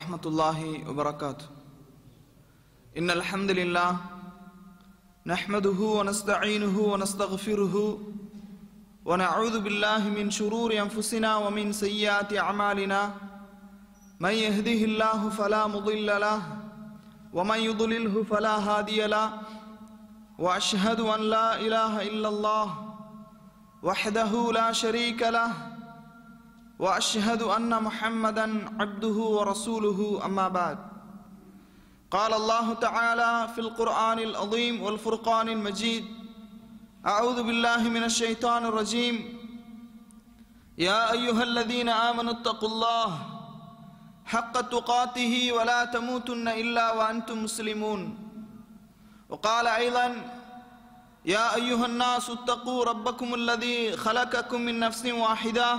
ورحمة الله وبركاته إن الحمد لله نحمده ونستعينه ونستغفره ونعوذ بالله من شرور أنفسنا ومن سيئات أعمالنا من يهده الله فلا مضل له ومن يضلله فلا هادي له وأشهد أن لا إله إلا الله وحده لا شريك له واشهد ان محمدا عبده ورسوله اما بعد قال الله تعالى في القران العظيم والفرقان المجيد اعوذ بالله من الشيطان الرجيم يا ايها الذين امنوا اتقوا الله حق تقاته ولا تموتن الا وانتم مسلمون وقال ايضا يا ايها الناس اتقوا ربكم الذي خلقكم من نفس واحده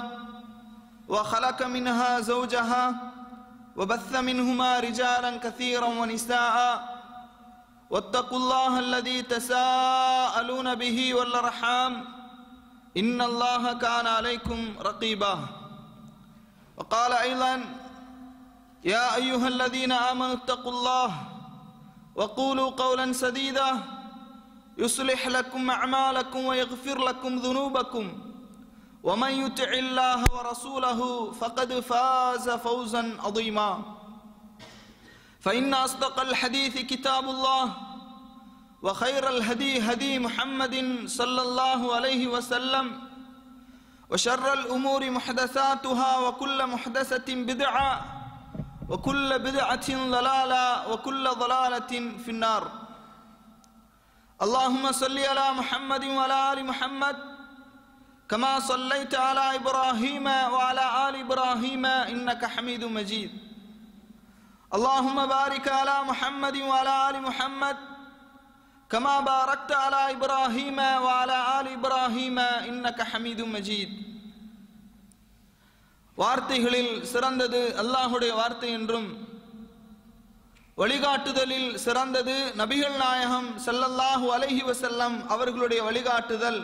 وخلق منها زوجها وبث منهما رجالا كثيرا ونساء واتقوا الله الذي تساءلون به والارحام ان الله كان عليكم رقيبا وقال ايضا يا ايها الذين امنوا اتقوا الله وقولوا قولا سديدا يصلح لكم اعمالكم ويغفر لكم ذنوبكم ومن يطع الله ورسوله فقد فاز فوزا عظيما فإن أصدق الحديث كتاب الله وخير الهدي هدي محمد صلى الله عليه وسلم وشر الأمور محدثاتها وكل محدثة بدعة وكل بدعة ضلالة وكل ضلالة في النار اللهم صل على محمد وعلى آل محمد كما صليت على ابراهيم وعلى ال ابراهيم انك حميد مجيد اللهم بارك على محمد وعلى ال محمد كما باركت على ابراهيم وعلى ال ابراهيم انك حميد مجيد வார்த்தைகளில் சிறந்தது அல்லாஹுடைய வார்த்தை என்றும் வழிகாட்டுதலில் சிறந்தது நபிகள் நாயகம் செல்லல்லாஹு அலைஹி வசல்லம் அவர்களுடைய வழிகாட்டுதல்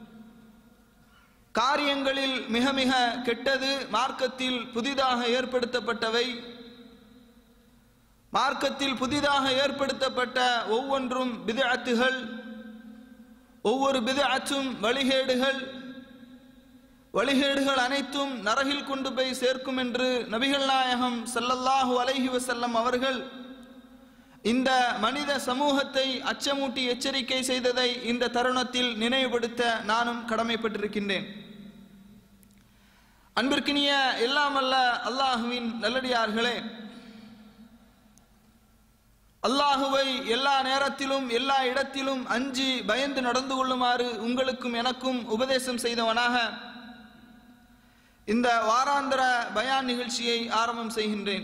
காரியங்களில் மிக மிக கெட்டது மார்க்கத்தில் புதிதாக ஏற்படுத்தப்பட்டவை மார்க்கத்தில் புதிதாக ஏற்படுத்தப்பட்ட ஒவ்வொன்றும் பிதஅத்துகள் ஒவ்வொரு பிதஅத்தும் வழிகேடுகள் வழிகேடுகள் அனைத்தும் நரகில் கொண்டு போய் சேர்க்கும் என்று நபிகள் நாயகம் சல்லல்லாஹு அலைஹி வசல்லம் அவர்கள் இந்த மனித சமூகத்தை அச்சமூட்டி எச்சரிக்கை செய்ததை இந்த தருணத்தில் நினைவுபடுத்த நானும் கடமைப்பட்டிருக்கின்றேன் அன்பிற்கினிய எல்லாமல்ல அல்லாஹுவின் நல்லடியார்களே அல்லாஹுவை எல்லா நேரத்திலும் எல்லா இடத்திலும் அஞ்சி பயந்து நடந்து கொள்ளுமாறு உங்களுக்கும் எனக்கும் உபதேசம் செய்தவனாக இந்த வாராந்திர பயான் நிகழ்ச்சியை ஆரம்பம் செய்கின்றேன்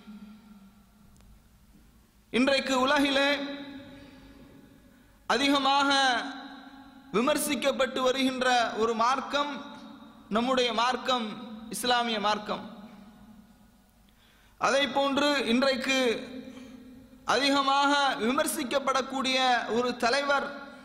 இன்றைக்கு உலகிலே அதிகமாக விமர்சிக்கப்பட்டு வருகின்ற ஒரு மார்க்கம் நம்முடைய மார்க்கம் இஸ்லாமிய மார்க்கம் அதை போன்று இன்றைக்கு அதிகமாக விமர்சிக்கப்படக்கூடிய ஒரு தலைவர்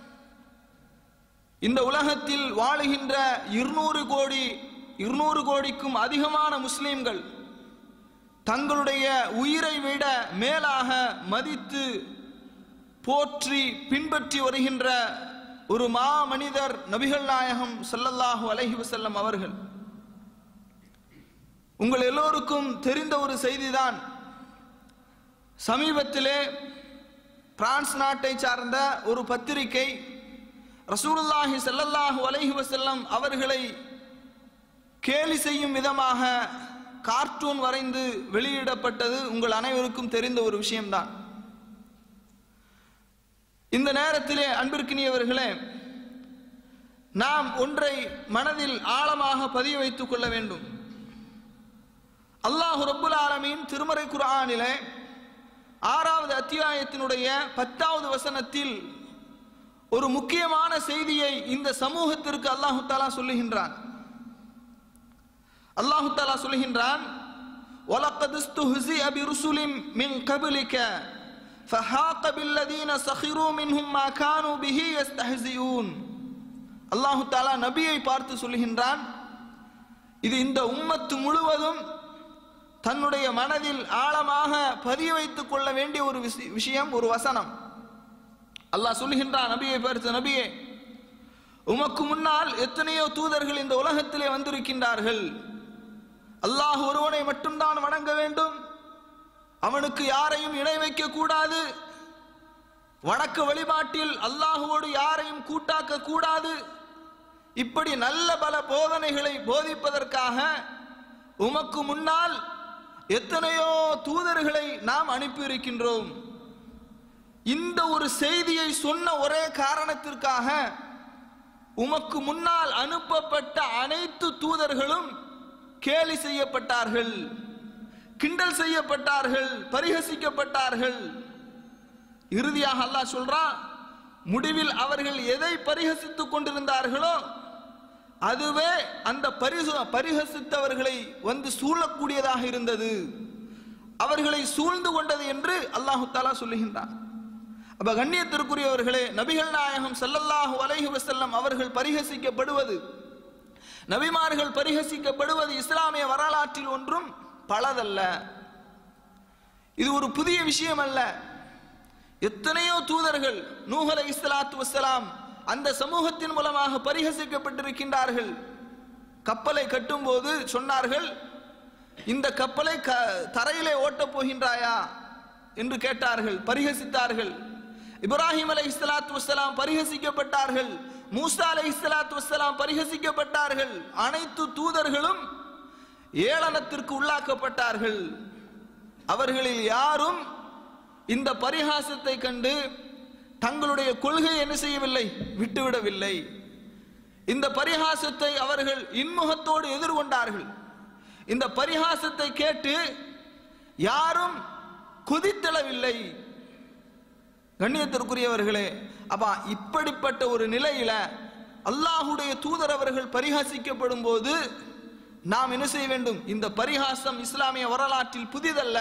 இந்த உலகத்தில் வாழுகின்ற இருநூறு கோடி இருநூறு கோடிக்கும் அதிகமான முஸ்லிம்கள் தங்களுடைய உயிரை விட மேலாக மதித்து போற்றி பின்பற்றி வருகின்ற ஒரு மா மனிதர் நபிகள் நாயகம் சொல்லல்லாஹு அலஹி வசல்லம் அவர்கள் உங்கள் எல்லோருக்கும் தெரிந்த ஒரு செய்திதான் சமீபத்திலே பிரான்ஸ் நாட்டை சார்ந்த ஒரு பத்திரிகை ரசூலுல்லாஹி சல்லல்லாஹு அலஹி வசல்லம் அவர்களை கேலி செய்யும் விதமாக கார்ட்டூன் வரைந்து வெளியிடப்பட்டது உங்கள் அனைவருக்கும் தெரிந்த ஒரு விஷயம்தான் இந்த நேரத்திலே அன்பிற்கினியவர்களே நாம் ஒன்றை மனதில் ஆழமாக பதிய வைத்துக் கொள்ள வேண்டும் அல்லாஹு ரப்புல் ஆலமீன் திருமறை குர்ஆனிலே ஆறாவது அத்தியாயத்தினுடைய பத்தாவது வசனத்தில் ஒரு முக்கியமான செய்தியை இந்த சமூகத்திற்கு அல்லாஹு தாலா சொல்லுகின்றான் அல்லாஹு தாலா சொல்லுகின்றான் وَلَقَدْ اسْتُهْزِئَ بِرُسُلٍ مِّن قَبْلِكَ فَحَاقَ بِالَّذِينَ سَخِرُوا مِنْهُمْ مَا كَانُوا بِهِ يَسْتَهْزِئُونَ அல்லாஹு தாலா நபியை பார்த்து சொல்லுகின்றான் இது இந்த உம்மத்து முழுவதும் தன்னுடைய மனதில் ஆழமாக பதிய வைத்துக் கொள்ள வேண்டிய ஒரு விஷ- விஷயம் ஒரு வசனம் அல்லாஹ் சொல்லுகின்றான் நபியை பார்த்து நபியே உமக்கு முன்னால் எத்தனையோ தூதர்கள் இந்த உலகத்திலே வந்திருக்கின்றார்கள் அல்லாஹ் ஒருவனை மட்டும்தான் வணங்க வேண்டும் அவனுக்கு யாரையும் இணை வைக்க கூடாது வணக்க வழிபாட்டில் அல்லாஹுவோடு யாரையும் கூட்டாக்க கூடாது இப்படி நல்ல பல போதனைகளை போதிப்பதற்காக உமக்கு முன்னால் எத்தனையோ தூதர்களை நாம் அனுப்பியிருக்கின்றோம் இந்த ஒரு செய்தியை சொன்ன ஒரே காரணத்திற்காக உமக்கு முன்னால் அனுப்பப்பட்ட அனைத்து தூதர்களும் கேலி செய்யப்பட்டார்கள் கிண்டல் செய்யப்பட்டார்கள் பரிகசிக்கப்பட்டார்கள் இறுதியாக அல்லாஹ் சொல்றான் முடிவில் அவர்கள் எதை பரிகசித்துக் கொண்டிருந்தார்களோ அதுவே அந்த பரிசு பரிகசித்தவர்களை வந்து சூழக்கூடியதாக இருந்தது அவர்களை சூழ்ந்து கொண்டது என்று அல்லாஹு தாலா சொல்லுகின்றான் அப்ப கண்ணியத்திற்குரியவர்களே நபிகள் நாயகம் ஸல்லல்லாஹு அலைஹி வஸல்லம் அவர்கள் பரிகசிக்கப்படுவது நபிமார்கள் பரிகசிக்கப்படுவது இஸ்லாமிய வரலாற்றில் ஒன்றும் பலதல்ல இது ஒரு புதிய விஷயம் அல்ல எத்தனையோ தூதர்கள் நூஹ் அலைஹிஸ்ஸலாத்து வஸ்ஸலாம் அந்த சமூகத்தின் மூலமாக பரிகசிக்கப்பட்டிருக்கின்றார்கள் கப்பலை கட்டும்போது சொன்னார்கள் இந்த கப்பலை க தரையிலே ஓட்டப் போகின்றாயா என்று கேட்டார்கள் பரிகசித்தார்கள் இப்ராஹிம் அலை இஸ்லாத்து வஸ்ஸலாம் பரிகசிக்கப்பட்டார்கள் மூசா அலை இஸ்லாத்து வஸ்ஸலாம் பரிகசிக்கப்பட்டார்கள் அனைத்து தூதர்களும் ஏளனத்திற்கு உள்ளாக்கப்பட்டார்கள் அவர்களில் யாரும் இந்த பரிகாசத்தை கண்டு தங்களுடைய கொள்கை என்ன செய்யவில்லை விட்டுவிடவில்லை இந்த பரிகாசத்தை அவர்கள் இன்முகத்தோடு எதிர்கொண்டார்கள் இந்த பரிகாசத்தை கேட்டு யாரும் கொதித்தளவில்லை கண்ணியத்திற்குரியவர்களே அப்ப இப்படிப்பட்ட ஒரு நிலையில அல்லாஹுடைய தூதர் அவர்கள் பரிகாசிக்கப்படும் போது நாம் என்ன செய்ய வேண்டும் இந்த பரிகாசம் இஸ்லாமிய வரலாற்றில் புதிதல்ல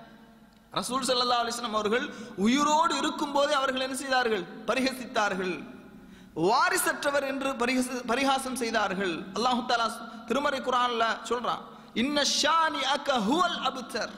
ரசூல் ஸல்லல்லாஹு அலைஹி வஸல்லம் அவர்கள் உயிரோடு இருக்கும் போதே அவர்கள் என்ன செய்தார்கள் பரிகசித்தார்கள் வாரிசற்றவர் என்று பரிகச- பரிகாசம் செய்தார்கள் அல்லாஹு தஆலா திருமறை குர்ஆன்ல சொல்றான் இன்ன ஷானி அக்க ஹுவல் அபுத்தர்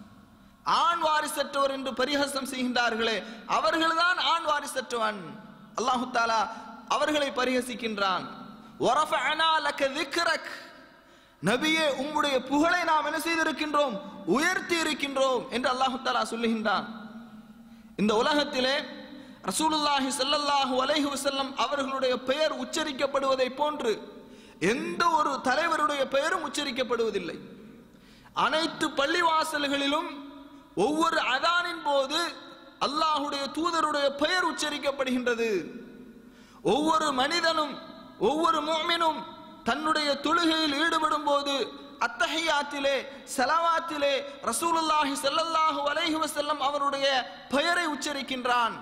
ஆண் வாரிசற்றவர் என்று பரிகாசம் செய்கின்றார்களே அவர்கள்தான் ஆண் வாரிசற்றவன் அல்லாஹு தாலா அவர்களை பரிகசிக்கின்றான் "வரஃபஅனா லக திக்ரக்." நபியே உம்முடைய புகழை நாம் என்ன செய்திருக்கின்றோம் உயர்த்தி இருக்கின்றோம் என்று அல்லாஹு தாலா சொல்லுகின்றான் இந்த உலகத்திலே ரசூலுல்லாஹி ஸல்லல்லாஹு அலைஹி வஸல்லம் அவர்களுடைய பெயர் உச்சரிக்கப்படுவதை போன்று எந்த ஒரு தலைவருடைய பெயரும் உச்சரிக்கப்படுவதில்லை அனைத்து பள்ளிவாசல்களிலும் ஒவ்வொரு அதானின் போது அல்லாஹுடைய தூதருடைய பெயர் உச்சரிக்கப்படுகின்றது ஒவ்வொரு மனிதனும் ஒவ்வொரு முஃமினும் தன்னுடைய தொழுகையில் ஈடுபடும் போது அத்தஹியாத்திலே சலவாத்திலே ரசூலுல்லாஹி ஸல்லல்லாஹு அலைஹி வஸல்லம் அவருடைய பெயரை உச்சரிக்கின்றான்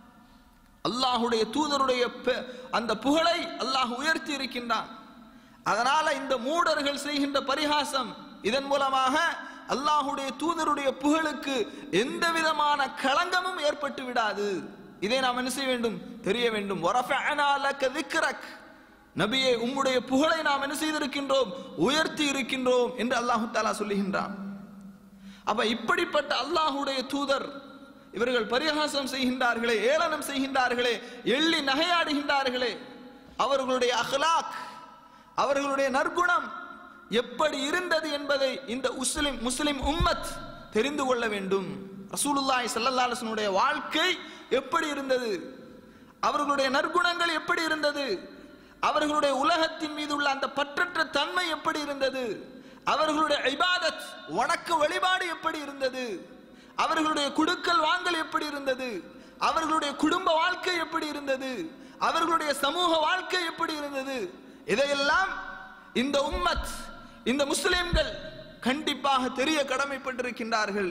அல்லாஹுடைய தூதருடைய பெ- அந்த புகழை அல்லாஹ் உயர்த்தி இருக்கின்றான் அதனால இந்த மூடர்கள் செய்கின்ற பரிகாசம் இதன் மூலமாக அல்லாஹுடைய தூதருடைய புகழுக்கு எந்த விதமான களங்கமும் ஏற்பட்டு விடாது இதை நாம் என்ன செய்ய வேண்டும் தெரிய வேண்டும் "வரஃபஅனா லக திக்ரக்." நபியே உம்முடைய புகழை நாம் என்ன செய்திருக்கின்றோம் உயர்த்தி இருக்கின்றோம் என்று அல்லாஹு தாலா சொல்லுகின்றான் அப்ப இப்படிப்பட்ட அல்லாஹுடைய தூதர் இவர்கள் பரிகாசம் செய்கின்றார்களே ஏளனம் செய்கின்றார்களே எள்ளி நகையாடுகின்றார்களே அவர்களுடைய அஹ்லாக் அவர்களுடைய நற்குணம் எப்படி இருந்தது என்பதை இந்த முஸ்லிம் முஸ்லிம் உம்மத் தெரிந்து கொள்ள வேண்டும் ரசூலுல்லாஹி ஸல்லல்லாஹு அலைஹி வஸல்லம் வாழ்க்கை எப்படி இருந்தது அவர்களுடைய நற்குணங்கள் எப்படி இருந்தது அவர்களுடைய உலகத்தின் மீது உள்ள அந்த பற்றற்ற தன்மை எப்படி இருந்தது அவர்களுடைய இபாதத் வணக்க வழிபாடு எப்படி இருந்தது அவர்களுடைய குடுக்கல் வாங்கல் எப்படி இருந்தது அவர்களுடைய குடும்ப வாழ்க்கை எப்படி இருந்தது அவர்களுடைய சமூக வாழ்க்கை எப்படி இருந்தது இதையெல்லாம் இந்த உம்மத் இந்த முஸ்லிம்கள் கண்டிப்பாக தெரிய கடமைப்பட்டிருக்கின்றார்கள்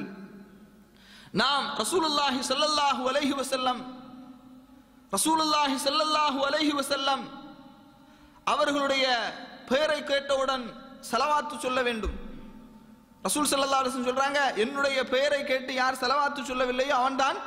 நாம் ரசூலுல்லாஹி ஸல்லல்லாஹு அலைஹி வஸல்லம் ரசூலுல்லாஹி ஸல்லல்லாஹு அலைஹி வஸல்லம் அவர்களுடைய பெயரை கேட்டவுடன் செலவாத்து சொல்ல வேண்டும் ரசூல் ஸல்லல்லாஹு அலைஹி வஸல்லம் சொல்றாங்க என்னுடைய பெயரை கேட்டு யார் செலவாத்து சொல்லவில்லையோ அவன்தான்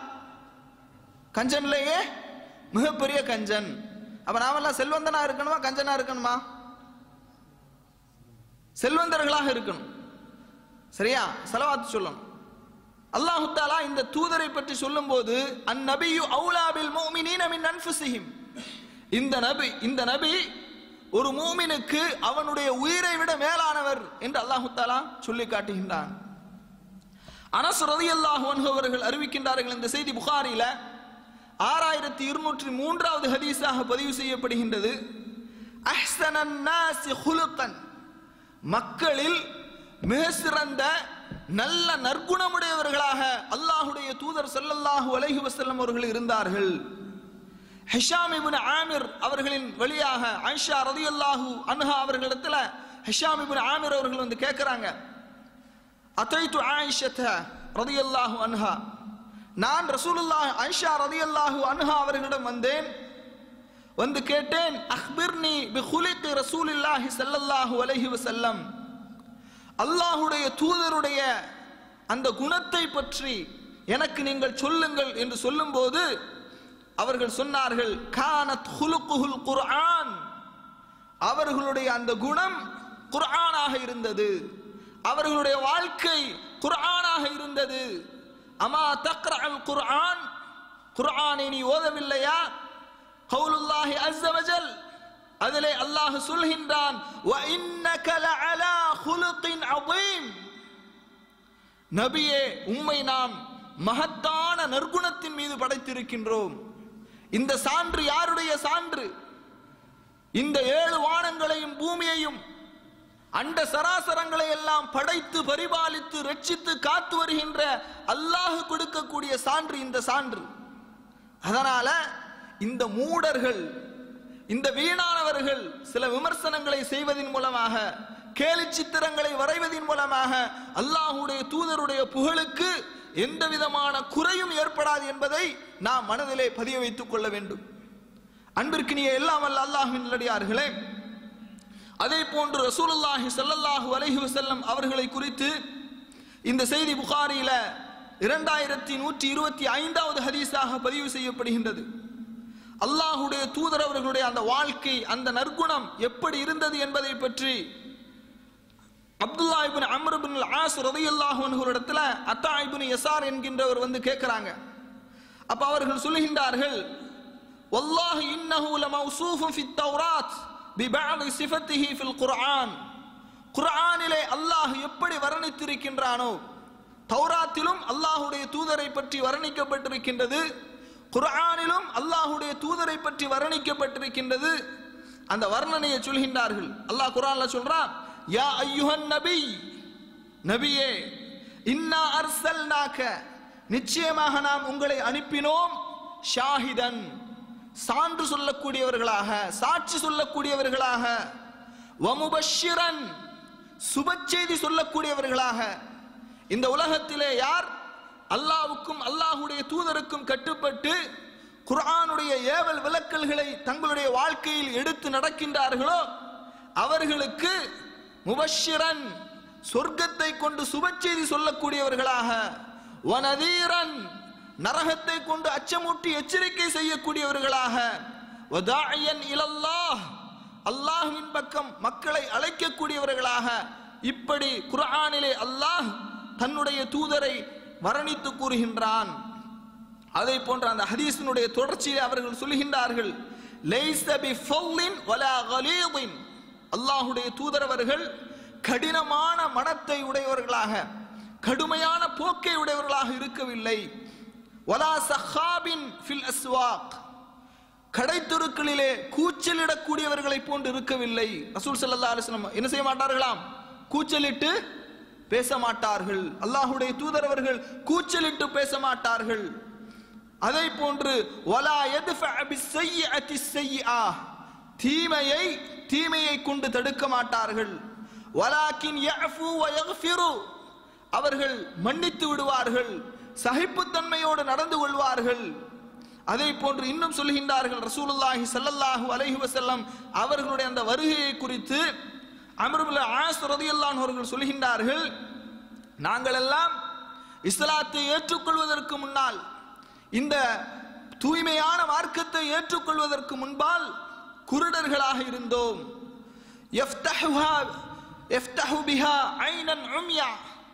கஞ்சன்லேயே மிகப்பெரிய கஞ்சன் அப்ப நாமெல்லாம் செல்வந்தனா இருக்கணுமா கஞ்சனா இருக்கணுமா செல்வந்தர்களாக இருக்கணும் சரியா செலவாத்து சொல்லணும் அல்லாஹு தாலா இந்த தூதரை பற்றி சொல்லும்போது அந்நபியு அவுலாபில் மூமினீன மின் அன்ஃபுசிஹிம் இந்த நபி இந்த நபி ஒரு மூமினுக்கு அவனுடைய உயிரை விட மேலானவர் என்று அல்லாஹு தாலா சொல்லி காட்டுகின்றான் அனஸ் ரலியல்லாஹு அன்ஹு அவர்கள் அறிவிக்கின்றார்கள் இந்த செய்தி புகாரில ஆறாயிரத்தி இருநூற்றி மூன்றாவது ஹதீஸாக பதிவு செய்யப்படுகின்றது அஹ்சனன் நாசி ஹுலுக்கன் மக்களில் மிக சிறந்த நல்ல நற்குணமுடையவர்களாக அல்லாஹுடைய தூதர் ஸல்லல்லாஹு அலைஹி வஸல்லம் அவர்கள் இருந்தார்கள் ஹிஷாம் இப்னு ஆமிர் அவர்களின் வழியாக ஆயிஷா ரலியல்லாஹு அன்ஹா அவர்களிடத்துல ஹிஷாம் இப்னு ஆமிர் அவர்கள் வந்து கேட்கறாங்க அத்தைத்து ஆயிஷத்த ரதியல்லாஹு அன்ஹா நான் ரசூலுல்லாஹ் ஆயிஷா ரதியல்லாஹு அன்ஹா அவர்களிடம் வந்தேன் வந்து கேட்டேன் அக்பிர்னி பி குலிக்கு ரசூலில்லாஹி ஸல்லல்லாஹு அலைஹி வஸல்லம் அல்லாஹுடைய தூதருடைய அந்த குணத்தை பற்றி எனக்கு நீங்கள் சொல்லுங்கள் என்று சொல்லும்போது அவர்கள் சொன்னார்கள் கானத் ஹுலுக்குஹுல் குர்ஆன் அவர்களுடைய அந்த குணம் குர்ஆனாக இருந்தது அவர்களுடைய வாழ்க்கை குர்ஆனாக இருந்தது அமா தக்ரஅல் குர்ஆன் குர்ஆனை நீ ஓதவில்லையா கவுலுல்லாஹி அஸ்ஸ வஜல் அதிலே அல்லாஹ் சொல்கின்றான் வ இன்னக லஅலா குலுகின் அதீம் நபியே உம்மை நாம் மகத்தான நற்குணத்தின் மீது படைத்திருக்கின்றோம் இந்த சான்று யாருடைய சான்று இந்த ஏழு வானங்களையும் பூமியையும் அண்ட சராசரங்களை எல்லாம் படைத்து பரிபாலித்து ரட்சித்து காத்து வருகின்ற அல்லாஹ் கொடுக்கக்கூடிய சான்று இந்த சான்று அதனால இந்த மூடர்கள் இந்த வீணானவர்கள் சில விமர்சனங்களை செய்வதன் மூலமாக கேலி சித்திரங்களை வரைவதன் மூலமாக அல்லாஹுடைய தூதருடைய புகழுக்கு எந்த விதமான குறையும் ஏற்படாது என்பதை நாம் மனதிலே பதிய வைத்துக் கொள்ள வேண்டும் அன்பிற்கினிய எல்லாம் அல்ல அல்லாஹின் நல்லடியார்களே அதே போன்று ரசூலுல்லாஹி ஸல்லல்லாஹு அலைஹி வஸல்லம் அவர்களை குறித்து இந்த செய்தி புகாரியில இரண்டாயிரத்தி நூற்றி இருபத்தி ஐந்தாவது ஹதீஸாக பதிவு செய்யப்படுகின்றது அல்லாஹுடைய தூதர் அவர்களுடைய அந்த வாழ்க்கை அந்த நற்குணம் எப்படி இருந்தது என்பதை பற்றி Abdullah ibn Amr bin As ரலியல்லாஹு அன்ஹு இடத்துல அத்தா இபின் யசார் என்கின்றவர் வந்து கேட்கிறாங்க அப்ப அவர்கள் சொல்லுகின்றார்கள் வல்லாஹி இன்னஹு லமௌசூஃபுன் ஃபித் தௌராத் பிபஅதி சிஃபத்திஹி ஃபில் குர்ஆன் குர்ஆனிலே அல்லாஹ் எப்படி வர்ணித்திருக்கின்றானோ தௌராத்திலும் அல்லாஹுடைய தூதரை பற்றி வர்ணிக்கப்பட்டிருக்கின்றது குர்ஆனிலும் அல்லாஹுடைய தூதரை பற்றி வர்ணிக்கப்பட்டிருக்கின்றது அந்த வர்ணனையை சொல்கின்றார்கள் அல்லாஹ் குர்ஆன்ல சொல்றான் யா ஐயுஹன் நபி நபியே இன்னா அர்சல்நாக நிச்சயமாக நாம் உங்களை அனுப்பினோம் ஷாஹிதன் சான்று சொல்லக்கூடியவர்களாக சாட்சி சொல்லக்கூடியவர்களாக வமுபஷிரன் சுப செய்தி சொல்லக்கூடியவர்களாக இந்த உலகத்திலே யார் அல்லாவுக்கும் அல்லாஹுடைய தூதருக்கும் கட்டுப்பட்டு குர்ஆனுடைய ஏவல் விலக்கல்களை தங்களுடைய வாழ்க்கையில் எடுத்து நடக்கின்றார்களோ அவர்களுக்கு முபஷிரன் சொர்க்கத்தை கொண்டு சுபச்செய்தி சொல்லக்கூடியவர்களாக வனதீரன் நரகத்தை கொண்டு அச்சமூட்டி எச்சரிக்கை செய்யக்கூடியவர்களாக வதாயன் இலல்லாஹ் அல்லாஹ்வின் பக்கம் மக்களை அழைக்கக்கூடியவர்களாக இப்படி குர்ஆனிலே அல்லாஹ் தன்னுடைய தூதரை வர்ணித்து கூறுகின்றான் அதை போன்ற அந்த ஹதீஸினுடைய தொடர்ச்சியை அவர்கள் சொல்கின்றார்கள் லைஸ பிஃபல்லின் வலா கலீதின் அல்லாஹுடைய தூதரவர்கள் கடினமான மனத்தை உடையவர்களாக கடுமையான போக்கை உடையவர்களாக இருக்கவில்லை வலா சஹாபின் ஃபில் அஸ்வாக் கடைத்தெருக்களிலே கூச்சலிடக்கூடியவர்களை போன்று இருக்கவில்லை ரசூல் ஸல்லல்லாஹு அலைஹி வஸல்லம் என்ன செய்ய மாட்டார்களாம் கூச்சலிட்டு பேச மாட்டார்கள் அல்லாஹுடைய தூதரவர்கள் கூச்சலிட்டு பேச மாட்டார்கள் அதை போன்று வலா யத்ஃபஅ பிஸ்ஸய்யிஅத்தி ஸய்யிஆ தீமையை தீமையை கொண்டு தடுக்க மாட்டார்கள் வலாக்கின் யஃபு வ யக்ஃபிரு அவர்கள் மன்னித்து விடுவார்கள் சகிப்புத்தன்மையோடு நடந்து கொள்வார்கள் அதை போன்று இன்னும் சொல்கின்றார்கள் ரசூலுல்லாஹி ஸல்லல்லாஹு அலைஹி வஸல்லம் அவர்களுடைய அந்த வருகையை குறித்து அமருல் ஆஸ் ரதியல்லான் அவர்கள் சொல்கின்றார்கள் நாங்கள் எல்லாம் இஸ்லாத்தை ஏற்றுக்கொள்வதற்கு முன்னால் இந்த தூய்மையான மார்க்கத்தை ஏற்றுக்கொள்வதற்கு முன்பால் குருடர்களாக இருந்தோம் யஃப்தஹுஹா யஃப்தஹு பிஹா ஐனன் உம்யா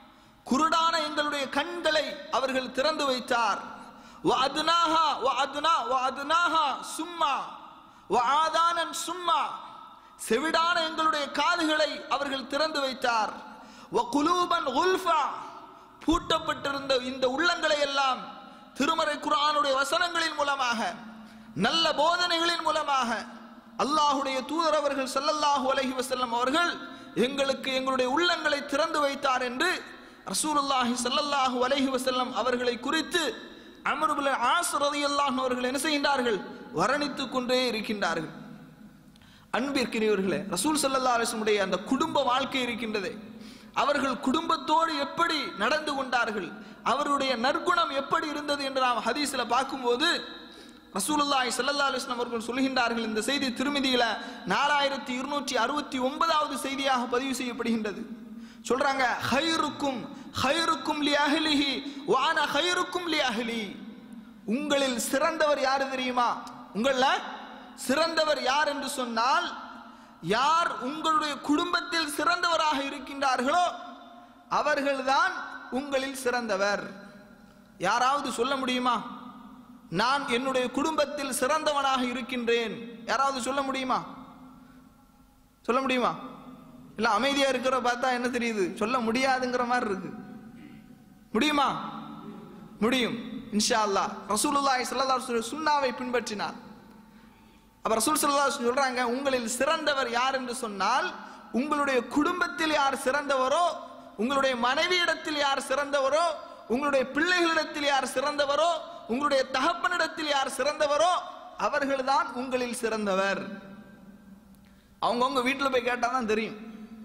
குருடான எங்களுடைய கண்களை அவர்கள் திறந்து வைத்தார் வஅதுனாஹா வஅதுனா வஅதுனாஹா சும்மா வஆதானன் சும்மா செவிடான எங்களுடைய காதுகளை அவர்கள் திறந்து வைத்தார் வகுலூபன் உல்ஃபா பூட்டப்பட்டிருந்த இந்த உள்ளங்களை எல்லாம் திருமறை குர்ஆனுடைய வசனங்களின் மூலமாக நல்ல போதனைகளின் மூலமாக அல்லாஹுடைய தூதர் அவர்கள் ஸல்லல்லாஹு அலைஹி வஸல்லம் அவர்கள் எங்களுக்கு எங்களுடைய உள்ளங்களை திறந்து வைத்தார் என்று ரசூலுல்லாஹி ஸல்லல்லாஹு அலைஹி வஸல்லம் அவர்களை குறித்து அம்ர் இப்னு ஆஸ் ரலியல்லாஹு அவர்கள் என்ன செய்கின்றார்கள் வர்ணித்துக் கொண்டே இருக்கின்றார்கள் அன்பிற்கினியவர்களே ரசூல் ஸல்லல்லாஹு அலைஹி வஸல்லம் உடைய அந்த குடும்ப வாழ்க்கை இருக்கின்றதே அவர்கள் குடும்பத்தோடு எப்படி நடந்து கொண்டார்கள் அவருடைய நற்குணம் எப்படி இருந்தது என்று நாம் ஹதீஸ்ல பார்க்கும்போது ரசூலுல்லாஹி ஸல்லல்லாஹு அலைஹி வஸல்லம் அவர்கள் சொல்கின்றார்கள் இந்த செய்தி திருமதியில நாலாயிரத்தி இருநூற்றி அறுபத்தி ஒன்பதாவது செய்தியாக பதிவு செய்யப்படுகின்றது சொல்றாங்க ஹைருக்கும் ஹைருக்கும் லி அஹ்லிஹி வான ஹைருக்கும் லி அஹ்லி உங்களில் சிறந்தவர் யாரு தெரியுமா உங்கள சிறந்தவர் யார் என்று சொன்னால் யார் உங்களுடைய குடும்பத்தில் சிறந்தவராக இருக்கின்றார்களோ அவர்கள்தான் உங்களில் சிறந்தவர் யாராவது சொல்ல முடியுமா நான் என்னுடைய குடும்பத்தில் சிறந்தவனாக இருக்கின்றேன் யாராவது சொல்ல முடியுமா சொல்ல முடியுமா இல்ல அமைதியா இருக்கிற பார்த்தா என்ன தெரியுது சொல்ல முடியாதுங்கிற மாதிரி இருக்கு முடியுமா முடியும் இன்ஷா அல்லாஹ் ரசூலுல்லாஹி ஸல்லல்லாஹு அலைஹி வஸல்லம் சுன்னாவை பின்பற்றினார் அப்ப ரசூல் ஸல்லல்லாஹு அலைஹி வஸல்லம் சொல்றாங்க உங்களில் சிறந்தவர் யார் என்று சொன்னால் உங்களுடைய குடும்பத்தில் யார் சிறந்தவரோ உங்களுடைய மனைவியிடத்தில் யார் சிறந்தவரோ உங்களுடைய பிள்ளைகளிடத்தில் யார் சிறந்தவரோ உங்களுடைய தகப்பனிடத்தில் யார் சிறந்தவரோ அவர்கள்தான் உங்களில் சிறந்தவர் அவங்கவுங்க வீட்டில் போய் கேட்டால் தான் தெரியும்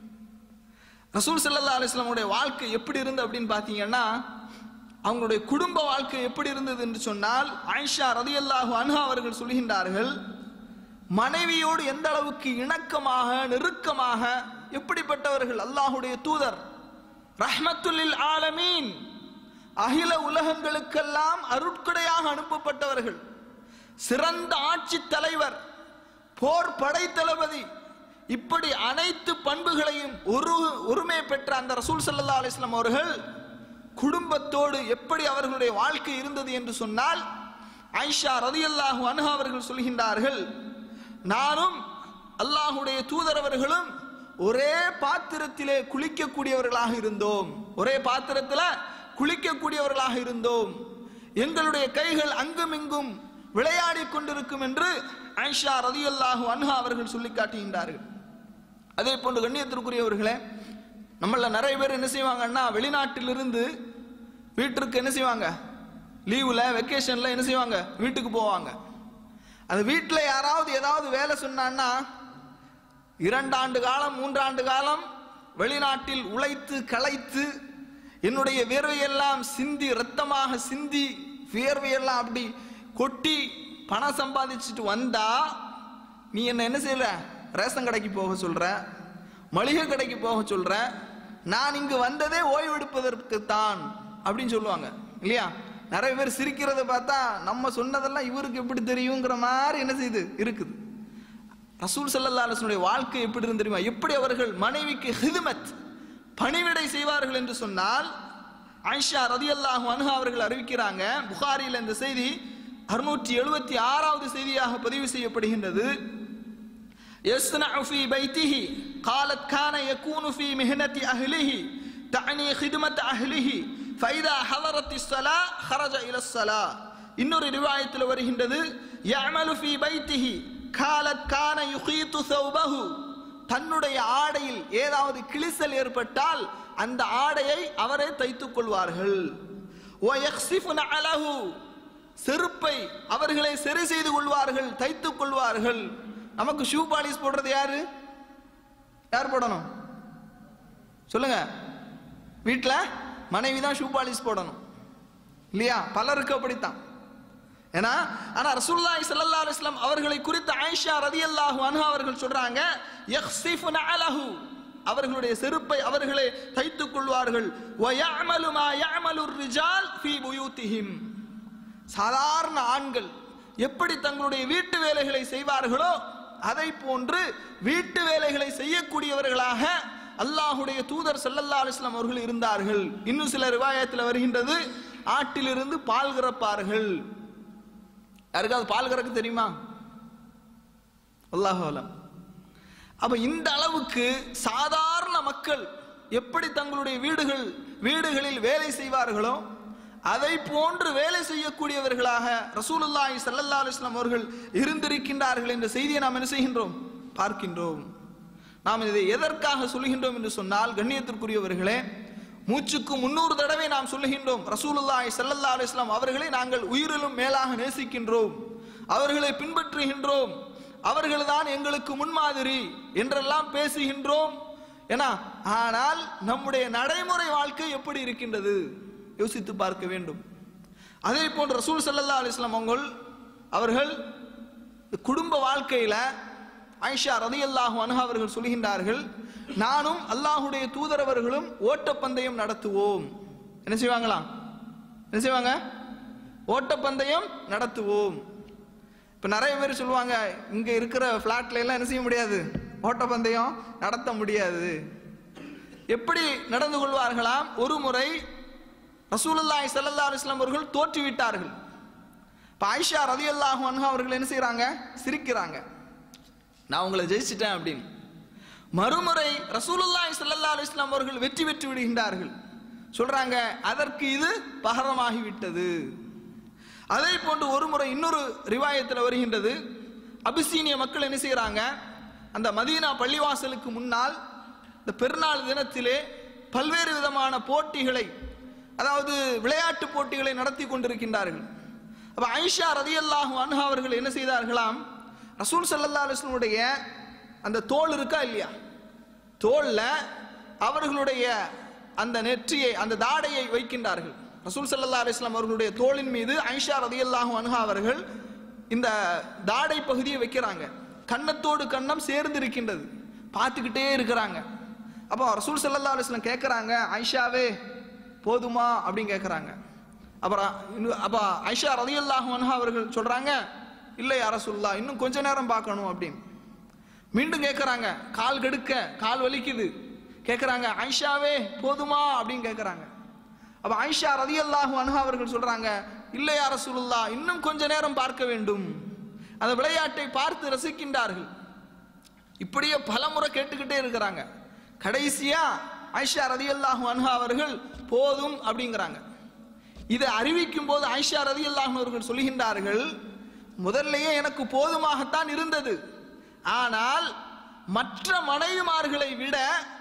ரசூல் ஸல்லல்லாஹு அலைஹி வஸல்லமுடைய வாழ்க்கை எப்படி இருந்து அப்படின்னு பார்த்தீங்கன்னா அவங்களுடைய குடும்ப வாழ்க்கை எப்படி இருந்தது என்று சொன்னால் ஆயிஷா ரதியல்லாஹு அன்ஹா அவர்கள் சொல்கின்றார்கள் மனைவியோடு எந்த அளவுக்கு இணக்கமாக நெருக்கமாக எப்படிப்பட்டவர்கள் அல்லாஹுடைய தூதர் ரஹ்மத்துல்லில் ஆலமீன் அகில உலகங்களுக்கெல்லாம் அருட்கொடையாக அனுப்பப்பட்டவர்கள் சிறந்த ஆட்சி தலைவர் போர் படை தளபதி இப்படி அனைத்து பண்புகளையும் ஒரு ஒருமை பெற்ற அந்த ரசூல் ஸல்லல்லாஹு அலைஹி வஸல்லம் அவர்கள் குடும்பத்தோடு எப்படி அவர்களுடைய வாழ்க்கை இருந்தது என்று சொன்னால் ஐஷா ரதியல்லாஹு அன்ஹா அவர்கள் சொல்கின்றார்கள் நானும் அல்லாஹுடைய தூதர் அவர்களும் ஒரே பாத்திரத்திலே குளிக்கக்கூடியவர்களாக இருந்தோம் ஒரே பாத்திரத்தில் குளிக்கக்கூடியவர்களாக இருந்தோம் எங்களுடைய கைகள் அங்கும் இங்கும் விளையாடி கொண்டிருக்கும் என்று ஐஷா ரதியல்லாஹு அன்ஹா அவர்கள் சொல்லி காட்டுகின்றார்கள் அதே போன்று கண்ணியத்திற்குரியவர்களே நம்மள நிறைய பேர் என்ன செய்வாங்கன்னா வெளிநாட்டிலிருந்து வீட்டிற்கு என்ன செய்வாங்க லீவில் வெக்கேஷனில் என்ன செய்வாங்க வீட்டுக்கு போவாங்க அந்த வீட்டில் யாராவது ஏதாவது வேலை சொன்னான்னா இரண்டாண்டு காலம் மூன்றாண்டு காலம் வெளிநாட்டில் உழைத்து களைத்து என்னுடைய வியர்வையெல்லாம் சிந்தி ரத்தமாக சிந்தி வியர்வையெல்லாம் அப்படி கொட்டி பணம் சம்பாதிச்சுட்டு வந்தா நீ என்ன என்ன செய்யற ரேஷன் கடைக்கு போக சொல்ற மளிகை கடைக்கு போக சொல்ற நான் இங்கு வந்ததே ஓய்வெடுப்பதற்கு தான் அப்படின்னு சொல்லுவாங்க இல்லையா நிறைய பேர் சிரிக்கிறத பார்த்தா நம்ம சொன்னதெல்லாம் இவருக்கு எப்படி தெரியுங்கிற மாதிரி என்ன செய்யுது இருக்குது ரசூல் சல்லல்லா அலுவலுடைய வாழ்க்கை எப்படி இருந்து தெரியுமா எப்படி அவர்கள் மனைவிக்கு ஹிதுமத் பணிவிடை செய்வார்கள் என்று சொன்னால் ஆயிஷா ரதியல்லாஹு அன்ஹா அவர்கள் அறிவிக்கிறாங்க புகாரியில் இந்த செய்தி அறுநூற்றி எழுபத்தி ஆறாவது செய்தியாக பதிவு செய்யப்படுகின்றது يصنع في بيته قالت كان يكون في مهنة أهله تعني خدمة أهله فإذا حضرت الصلاة خرج إلى الصلاة இன்னொரு ரிவாயத்தில் வருகின்றது يعمل في بيته قالت كان يخيط ثوبه தன்னுடைய ஆடையில் ஏதாவது கிழிசல் ஏற்பட்டால் அந்த ஆடையை அவரே தைத்துக் கொள்வார்கள் ويخسف نعله செருப்பை அவர்களை சரி செய்து கொள்வார்கள் தைத்துக் கொள்வார்கள் நமக்கு ஷூ பாலிஷ் போடுறது யாரு யார் போடணும் சொல்லுங்க வீட்டில் மனைவி தான் ஷூ பாலிஷ் போடணும் இல்லையா பலருக்கு அப்படித்தான் ஏன்னா ஆனா ரசூலுல்லாஹி ஸல்லல்லாஹு அலைஹி வஸல்லம் அவர்களை குறித்து ஆயிஷா ரதியல்லாஹு அன்ஹா அவர்கள் சொல்றாங்க யக்ஸிஃபு நஅலஹு அவர்களுடைய செருப்பை அவர்களே தைத்துக் கொள்வார்கள் வ யஅமலு மா யஅமலு ரிஜால் ஃபீ புயூத்திஹிம் சாதாரண ஆண்கள் எப்படி தங்களுடைய வீட்டு வேலைகளை செய்வார்களோ அதை போன்று வீட்டு வேலைகளை செய்யக்கூடியவர்களாக அல்லாஹுடைய தூதர் ஸல்லல்லாஹு அலைஹி வஸல்லம் அவர்கள் இருந்தார்கள் இன்னும் சில ரிவாயத்தில் வருகின்றது ஆட்டிலிருந்து பால் கறப்பார்கள் யாருக்காவது பால் கறக்க தெரியுமா அல்லாஹு அலம் அப்ப இந்த அளவுக்கு சாதாரண மக்கள் எப்படி தங்களுடைய வீடுகள் வீடுகளில் வேலை செய்வார்களோ அதை போன்று வேலை செய்யக்கூடியவர்களாக ரசூலுல்லாஹி ஸல்லல்லாஹு அலைஹி வஸல்லம் அவர்கள் இருந்திருக்கின்றார்கள் என்ற செய்தியை நாம் என்ன செய்கின்றோம் பார்க்கின்றோம் நாம் இதை எதற்காக சொல்கின்றோம் என்று சொன்னால் கண்ணியத்திற்குரியவர்களே மூச்சுக்கு முன்னூறு தடவை நாம் சொல்லுகின்றோம் ரசூலுல்லாஹி ஸல்லல்லாஹு அலைஹி வஸல்லம் அவர்களை நாங்கள் உயிரிலும் மேலாக நேசிக்கின்றோம் அவர்களை பின்பற்றுகின்றோம் அவர்கள்தான் எங்களுக்கு முன்மாதிரி என்றெல்லாம் பேசுகின்றோம் ஏன்னா ஆனால் நம்முடைய நடைமுறை வாழ்க்கை எப்படி இருக்கின்றது யோசித்து பார்க்க வேண்டும் அதே போன்று ரசூல் ஸல்லல்லாஹு அலைஹி வஸல்லம் அவர்கள் அவர்கள் குடும்ப வாழ்க்கையில ஆயிஷா ரதியல்லாஹு அன்ஹா அவர்கள் சொல்கின்றார்கள் நானும் அல்லாஹுடைய தூதரவர்களும் ஓட்டப்பந்தயம் நடத்துவோம் என்ன செய்வாங்களாம் என்ன செய்வாங்க ஓட்டப்பந்தயம் நடத்துவோம் இப்போ நிறைய பேர் சொல்லுவாங்க இங்கே இருக்கிற ஃப்ளாட்ல எல்லாம் என்ன செய்ய முடியாது ஓட்டப்பந்தயம் நடத்த முடியாது எப்படி நடந்து கொள்வார்களாம் ஒரு முறை ரசூலுல்லாஹி ஸல்லல்லாஹு அலைஹி வஸல்லம் அவர்கள் தோற்றுவிட்டார்கள் இப்போ ஆயிஷா ரலியல்லாஹு அன்ஹா அவர்கள் என்ன செய்றாங்க சிரிக்கிறாங்க நான் உங்களை ஜெயிச்சிட்டேன் அப்படின்னு மறுமுறை ரசூலுல்லாஹி ஸல்லல்லாஹு அலைஹி வஸல்லம் அவர்கள் வெற்றி பெற்று விடுகின்றார்கள் சொல்றாங்க அதற்கு இது பகரமாகி விட்டது அதே போன்று ஒரு முறை இன்னொரு ரிவாயத்தில் வருகின்றது அபிசீனிய மக்கள் என்ன செய்கிறாங்க அந்த மதீனா பள்ளிவாசலுக்கு முன்னால் இந்த பெருநாள் தினத்திலே பல்வேறு விதமான போட்டிகளை அதாவது விளையாட்டு போட்டிகளை நடத்தி கொண்டிருக்கின்றார்கள் அப்ப ஐஷா ரதியல்லாஹு அன்ஹா அவர்கள் என்ன செய்தார்களாம் ரசூல் ஸல்லல்லாஹு அலைஹி வஸல்லுடைய அந்த தோல் இருக்கா இல்லையா தோல்ல அவர்களுடைய அந்த நெற்றியை அந்த தாடையை வைக்கின்றார்கள் ரசூல் ஸல்லல்லாஹு அலைஹி வஸல்லம் அவர்களுடைய தோளின் மீது ஐஷா ரதியல்லாஹு அன்ஹா அவர்கள் இந்த தாடை பகுதியை வைக்கிறாங்க கன்னத்தோடு கன்னம் சேர்ந்து இருக்கின்றது பார்த்துக்கிட்டே இருக்கிறாங்க அப்போ ரசூல் ஸல்லல்லாஹு அலைஹி வஸல்லம் கேட்குறாங்க ஐஷாவே போதுமா அப்படின்னு கேட்குறாங்க அப்புறம் இன்னும் அப்போ ஐஷா ரதியல்லாஹு அன்ஹா அவர்கள் சொல்றாங்க இல்லை யார சொல்லா இன்னும் கொஞ்ச நேரம் பார்க்கணும் அப்படின்னு மீண்டும் கேட்குறாங்க கால் கெடுக்க கால் வலிக்குது கேட்குறாங்க ஆயிஷாவே போதுமா அப்படின்னு கேட்குறாங்க அப்போ ஆயிஷா ரதியல்லாஹு அன்ஹா அவர்கள் சொல்றாங்க இல்லை யார சுல்லா இன்னும் கொஞ்ச நேரம் பார்க்க வேண்டும் அந்த விளையாட்டை பார்த்து ரசிக்கின்றார்கள் இப்படியே பல முறை கேட்டுக்கிட்டே இருக்கிறாங்க கடைசியா ஆயிஷா ரதியல்லாஹு அன்ஹா அவர்கள் போதும் அப்படிங்கிறாங்க இதை அறிவிக்கும் போது ஆயிஷா ரதியல்லாஹு அவர்கள் சொல்கின்றார்கள் முதல்லையே எனக்கு போதுமாகத்தான் இருந்தது ஆனால் மற்ற மனைவிமார்களை விட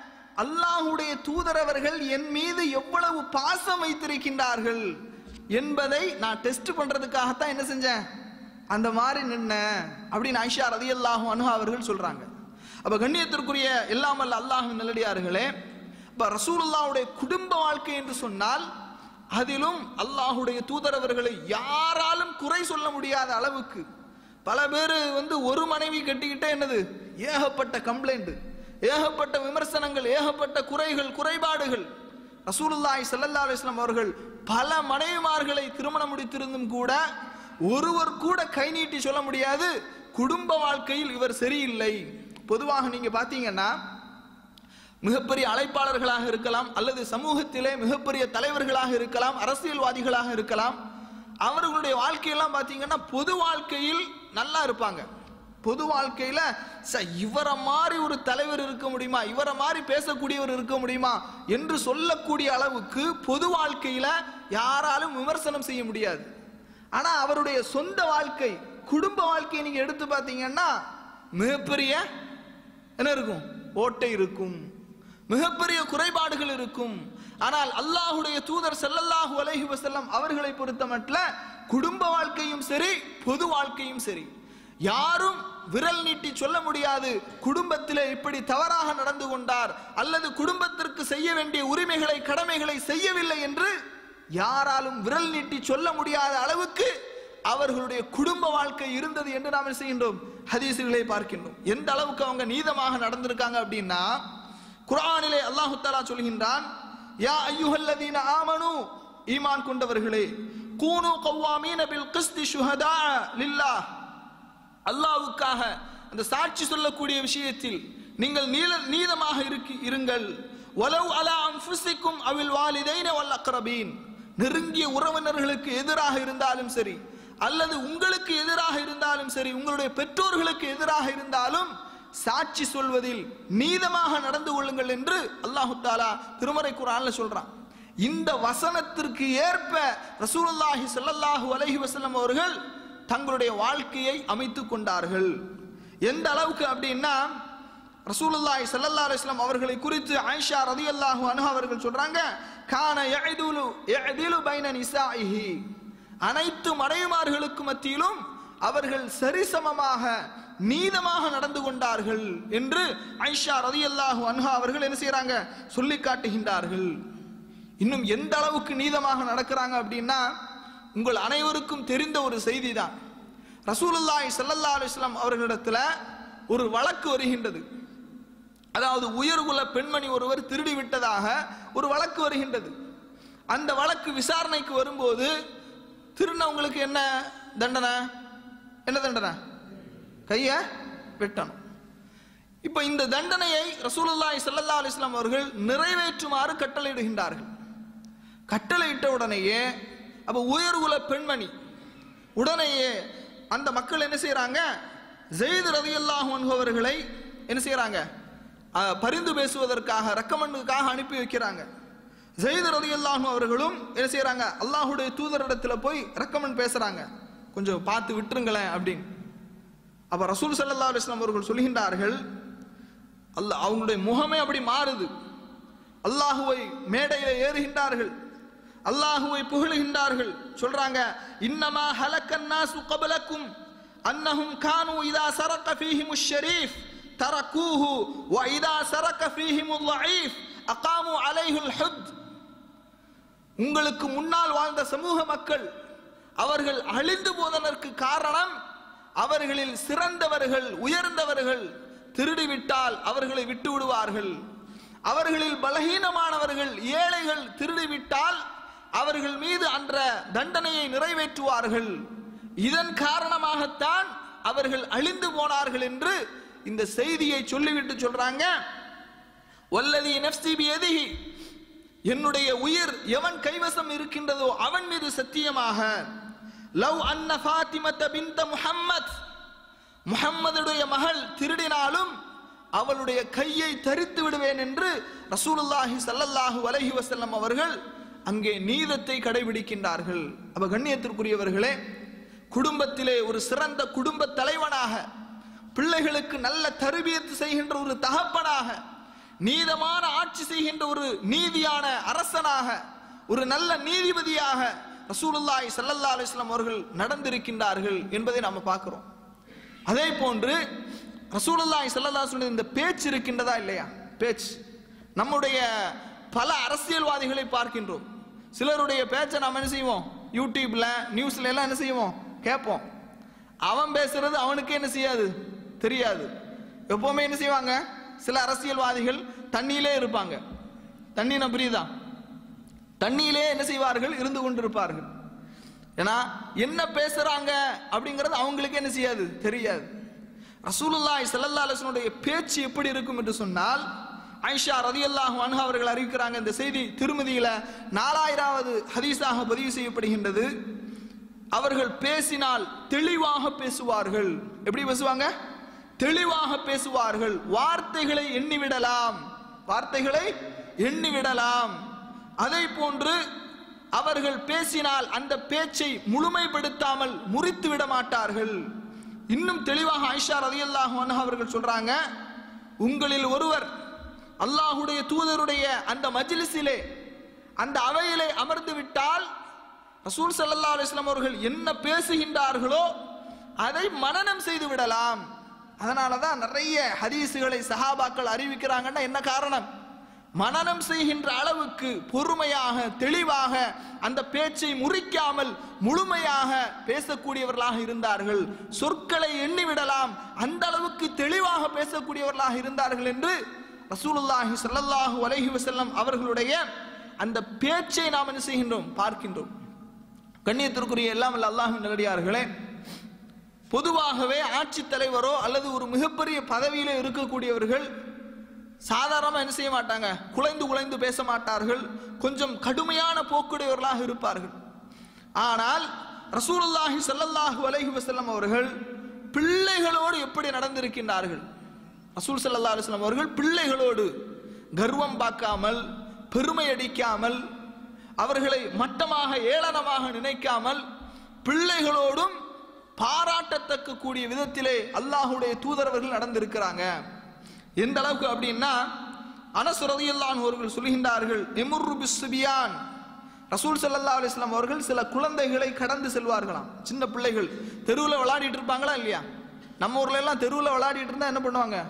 அல்லாஹுடைய தூதரவர்கள் என் மீது எவ்வளவு பாசம் வைத்திருக்கின்றார்கள் என்பதை நான் டெஸ்ட் பண்றதுக்காகத்தான் என்ன செஞ்சேன் அந்த மாதிரி நின்ன அப்படின்னு ஐஷா ரதியல்லாஹு அன்ஹா அவர்கள் சொல்றாங்க அப்ப கண்ணியத்திற்குரிய எல்லாமல் அல்லாஹின் நல்லடியார்களே இப்ப ரசூலுல்லாவுடைய குடும்ப வாழ்க்கை என்று சொன்னால் அதிலும் அல்லாஹுடைய தூதரவர்களை யாராலும் குறை சொல்ல முடியாத அளவுக்கு பல பேர் வந்து ஒரு மனைவி கட்டிக்கிட்டே என்னது ஏகப்பட்ட கம்ப்ளைண்ட் ஏகப்பட்ட விமர்சனங்கள் ஏகப்பட்ட குறைகள் குறைபாடுகள் ரசூலுல்லாஹி ஸல்லல்லாஹு அலைஹி வஸல்லம் அவர்கள் பல மனைவிமார்களை திருமணம் முடித்திருந்தும் கூட ஒருவர் கூட கை நீட்டி சொல்ல முடியாது குடும்ப வாழ்க்கையில் இவர் சரியில்லை பொதுவாக நீங்க பாத்தீங்கன்னா மிகப்பெரிய அழைப்பாளர்களாக இருக்கலாம் அல்லது சமூகத்திலே மிகப்பெரிய தலைவர்களாக இருக்கலாம் அரசியல்வாதிகளாக இருக்கலாம் அவர்களுடைய வாழ்க்கையெல்லாம் பார்த்தீங்கன்னா பொது வாழ்க்கையில் நல்லா இருப்பாங்க பொது வாழ்க்கையில ச இவரை மாதிரி ஒரு தலைவர் இருக்க முடியுமா இவரை மாதிரி பேசக்கூடியவர் இருக்க முடியுமா என்று சொல்லக்கூடிய அளவுக்கு பொது வாழ்க்கையில யாராலும் விமர்சனம் செய்ய முடியாது ஆனா அவருடைய சொந்த வாழ்க்கை குடும்ப வாழ்க்கையை நீங்க எடுத்து பார்த்தீங்கன்னா மிகப்பெரிய என்ன இருக்கும் ஓட்டை இருக்கும் மிகப்பெரிய குறைபாடுகள் இருக்கும் ஆனால் அல்லாஹுடைய தூதர் ஸல்லல்லாஹு அலைஹி வஸல்லம் அவர்களை பொறுத்தமட்டில் குடும்ப வாழ்க்கையும் சரி பொது வாழ்க்கையும் சரி யாரும் விரல் நீட்டி சொல்ல முடியாது குடும்பத்திலே இப்படி தவறாக நடந்து கொண்டார் அல்லது குடும்பத்திற்கு செய்ய வேண்டிய உரிமைகளை கடமைகளை செய்யவில்லை என்று யாராலும் விரல் நீட்டி சொல்ல முடியாத அளவுக்கு அவர்களுடைய குடும்ப வாழ்க்கை இருந்தது என்று நாம் என்ன செய்கின்றோம் ஹதீசுகளை பார்க்கின்றோம் எந்த அளவுக்கு அவங்க நீதமாக நடந்திருக்காங்க அப்படின்னா குர்ஆனிலே அல்லாஹு தஆலா சொல்கின்றான் யா ஐயுஹல்லதீன ஆமனு ஈமான் கொண்டவர்களே கூனு கவ்வாமீன பில் கிஸ்தி ஷுஹதா லில்லாஹ் அல்லாஹ்வுக்காக அந்த சாட்சி சொல்லக்கூடிய விஷயத்தில் நீங்கள் நீல நீதமாக இருக்கி இருங்கள் வலவ் அலா அன்ஃபுசிக்கும் அவில் வாலிதைன வல் அக்ரபீன் நெருங்கிய உறவினர்களுக்கு எதிராக இருந்தாலும் சரி அல்லது உங்களுக்கு எதிராக இருந்தாலும் சரி உங்களுடைய பெற்றோர்களுக்கு எதிராக இருந்தாலும் சாட்சி சொல்வதில் நீதமாக நடந்து கொள்ளுங்கள் என்று அல்லாஹு தாலா திருமறை குரான்ல சொல்றான் இந்த வசனத்திற்கு ஏற்ப ரசூலுல்லாஹி ஸல்லல்லாஹு அலைஹி வஸல்லம் அவர்கள் தங்களுடைய வாழ்க்கையை அமைத்துக் கொண்டார்கள் எந்த அளவுக்கு அப்படின்னா ரசூலுல்லாஹி ஸல்லல்லாஹு அலைஹி வஸல்லம் அவர்களை குறித்து ஆயிஷா ரலியல்லாஹு அன்ஹா அவர்கள் சொல்றாங்க கான யஅதுலு யஅதிலு பைன நிசாஇஹி அனைத்து மனைவிமார்களுக்கு மத்தியிலும் அவர்கள் சரிசமமாக நீதமாக நடந்து கொண்டார்கள் என்று ஐஷா ரதியல்லாஹு அன்ஹா அவர்கள் என்ன செய்றாங்க சொல்லி காட்டுகின்றார்கள் இன்னும் எந்த அளவுக்கு நீதமாக நடக்கிறாங்க அப்படின்னா உங்கள் அனைவருக்கும் தெரிந்த ஒரு செய்தி தான் ரசூலுல்லாஹி ஸல்லல்லாஹு அலைஹி வஸல்லம் அவர்களிடத்துல ஒரு வழக்கு வருகின்றது அதாவது உயர்குல பெண்மணி ஒருவர் திருடி விட்டதாக ஒரு வழக்கு வருகின்றது அந்த வழக்கு விசாரணைக்கு வரும்போது திருநவங்களுக்கு என்ன தண்டனை என்ன தண்டனை கைய வெட்டணும் இப்போ இந்த தண்டனையை ரசூலுல்லாஹி ஸல்லல்லாஹு அலைஹி வஸல்லம் அவர்கள் நிறைவேற்றுமாறு கட்டளையிடுகின்றார்கள் கட்டளையிட்ட உடனேயே அப்ப உயர்குல பெண்மணி உடனேயே அந்த மக்கள் என்ன செய்றாங்க ஜெயித் ரலியல்லாஹு அன்ஹு அவர்களை என்ன செய்றாங்க அஹ், பரிந்து பேசுவதற்காக ரெக்கமெண்டுக்காக அனுப்பி வைக்கிறாங்க ஜெயித் ரலியல்லாஹு அவர்களும் என்ன செய்றாங்க அல்லாஹ்வுடைய தூதரிடத்துல போய் ரெக்கமெண்ட் பேசுறாங்க கொஞ்சம் பார்த்து விட்டுருங்களேன் அப்படின்னு அப்ப ரசூல் ஸல்லல்லாஹு அலைஹி வஸல்லம் அவர்கள் சொல்கின்றார்கள் அல்லாஹ் அவங்களுடைய முகமே அப்படி மாறுது அல்லாஹுவை மேடையில ஏறுகின்றார்கள் அல்லாஹுவை புகழுகின்றார்கள் சொல்றாங்க இன்னமா ஹலக்கன் நாசு கபலக்கும் அன்னஹும் கானு இதா சரக்க ஃபீஹிம் ஷரீஃப் தரக்கூஹு வ இதா சரக்க ஃபீஹிம் ضعيف அகாமு அலைஹுல் ஹுத் உங்களுக்கு முன்னால் வாழ்ந்த சமூக மக்கள் அவர்கள் அழிந்து போததற்கு காரணம் அவர்களில் சிறந்தவர்கள் உயர்ந்தவர்கள் திருடிவிட்டால் அவர்களை விட்டு விடுவார்கள் அவர்களில் பலகீனமானவர்கள் ஏழைகள் திருடிவிட்டால் அவர்கள் மீது அன்ற தண்டனையை நிறைவேற்றுவார்கள் இதன் காரணமாகத்தான் அவர்கள் அழிந்து போனார்கள் என்று இந்த செய்தியை சொல்லிவிட்டு சொல்றாங்க வல்லதி நஃப்சி பியதிஹி என்னுடைய உயிர் எவன் கைவசம் இருக்கின்றதோ அவன் மீது சத்தியமாக லவ் அன்ன ஃபாத்திமத்த பிந்த முஹம்மத் முஹம்மதுடைய மகள் திருடினாலும் அவளுடைய கையை தரித்து விடுவேன் என்று ரசூலுல்லாஹி ஸல்லல்லாஹு அலைஹி வஸல்லம் அவர்கள் அங்கே நீதத்தை கடைபிடிக்கின்றார்கள் அப்ப கண்ணியத்திற்குரியவர்களே குடும்பத்திலே ஒரு சிறந்த குடும்ப தலைவனாக பிள்ளைகளுக்கு நல்ல தருபியத்து செய்கின்ற ஒரு தகப்பனாக நீதமான ஆட்சி செய்கின்ற ஒரு நீதியான அரசனாக ஒரு நல்ல நீதிபதியாக ரசூலுல்லாஹி ஸல்லல்லாஹு அலைஹி வஸல்லம் அவர்கள் நடந்திருக்கின்றார்கள் என்பதை நாம பார்க்கிறோம் அதே போன்று ரசூலுல்லாஹி ஸல்லல்லாஹு அலைஹி வஸல்லம் இந்த பேச்சு இருக்கின்றதா இல்லையா பேச்சு நம்முடைய பல அரசியல்வாதிகளை பார்க்கின்றோம் சிலருடைய பேச்சை நாம் என்ன செய்வோம் யூடியூப்ல நியூஸ்ல எல்லாம் என்ன செய்வோம் கேட்போம் அவன் பேசுறது அவனுக்கே என்ன செய்யாது தெரியாது எப்பவுமே என்ன செய்வாங்க சில அரசியல்வாதிகள் தண்ணியிலே இருப்பாங்க தண்ணினா புரியுதா தண்ணியிலே என்ன செய்வார்கள் இருந்து கொண்டிருப்பார்கள் ஏன்னா என்ன பேசுறாங்க அப்படிங்கிறது அவங்களுக்கு என்ன செய்யாது தெரியாது ரசூலுல்லாஹி ஸல்லல்லாஹு அலைஹி வஸல்லுடைய பேச்சு எப்படி இருக்கும் என்று சொன்னால் ஆயிஷா ரதியல்லாஹு அன்ஹா அவர்கள் அறிவிக்கிறாங்க இந்த செய்தி திருமதியில நாலாயிராவது ஹதீஸாக பதிவு செய்யப்படுகின்றது அவர்கள் பேசினால் தெளிவாக பேசுவார்கள் எப்படி பேசுவாங்க தெளிவாக பேசுவார்கள் வார்த்தைகளை எண்ணிவிடலாம் வார்த்தைகளை எண்ணிவிடலாம் அதை போன்று அவர்கள் பேசினால் அந்த பேச்சை முழுமைப்படுத்தாமல் முறித்து விட மாட்டார்கள் இன்னும் தெளிவாக ஆயிஷா ரதியல்லாஹு அன்ஹா அவர்கள் சொல்றாங்க உங்களில் ஒருவர் அல்லாஹுடைய தூதருடைய அந்த மஜ்லிஸிலே அந்த அவையிலே அமர்ந்து விட்டால் ரசூல் ஸல்லல்லாஹு அலைஹி வஸல்லம் அவர்கள் என்ன பேசுகின்றார்களோ அதை மனனம் செய்து விடலாம் அதனால தான் நிறைய ஹதீஸுகளை சஹாபாக்கள் அறிவிக்கிறாங்கன்னா என்ன காரணம் மனனம் செய்கின்ற அளவுக்கு பொறுமையாக தெளிவாக அந்த பேச்சை முறிக்காமல் முழுமையாக பேசக்கூடியவர்களாக இருந்தார்கள் சொற்களை எண்ணிவிடலாம் அந்த அளவுக்கு தெளிவாக பேசக்கூடியவர்களாக இருந்தார்கள் என்று ரசூலுல்லாஹி ஸல்லல்லாஹு அலைஹி வஸல்லம் அவர்களுடைய அந்த பேச்சை நாம் என்ன செய்கின்றோம் பார்க்கின்றோம் கண்ணியத்திற்குரிய எல்லாம் வல்ல அல்லாஹ்வின் நல்லடியார்களே பொதுவாகவே ஆட்சி தலைவரோ அல்லது ஒரு மிகப்பெரிய பதவியில இருக்கக்கூடியவர்கள் சாதாரணமாக என்ன செய்ய மாட்டாங்க குலைந்து குலைந்து பேச மாட்டார்கள் கொஞ்சம் கடுமையான போக்குடையவர்களாக இருப்பார்கள் ஆனால் ரசூலுல்லாஹி ஸல்லல்லாஹு அலைஹி வஸல்லம் அவர்கள் பிள்ளைகளோடு எப்படி நடந்திருக்கின்றார்கள் ரசூல் ஸல்லல்லாஹு அலைஹி வஸல்லம் அவர்கள் பிள்ளைகளோடு கர்வம் பார்க்காமல் பெருமை அடிக்காமல் அவர்களை மட்டமாக ஏளனமாக நினைக்காமல் பிள்ளைகளோடும் பாராட்டத்தக்க கூடிய விதத்திலே அல்லாஹுடைய தூதரவர்கள் நடந்திருக்கிறாங்க எந்த அளவுக்கு அப்படின்னா அனஸ் ரலியல்லாஹு அவர்கள் சொல்கின்றார்கள் எமுர்ரு பிஸ்ஸிபியான் ரசூல் ஸல்லல்லாஹு அலைஹி வஸல்லம் அவர்கள் சில குழந்தைகளை கடந்து செல்வார்களாம் சின்ன பிள்ளைகள் தெருவில் விளையாடிட்டு இருப்பாங்களா இல்லையா நம்ம ஊர்ல எல்லாம் தெருவில் விளையாடிட்டு இருந்தா என்ன பண்ணுவாங்க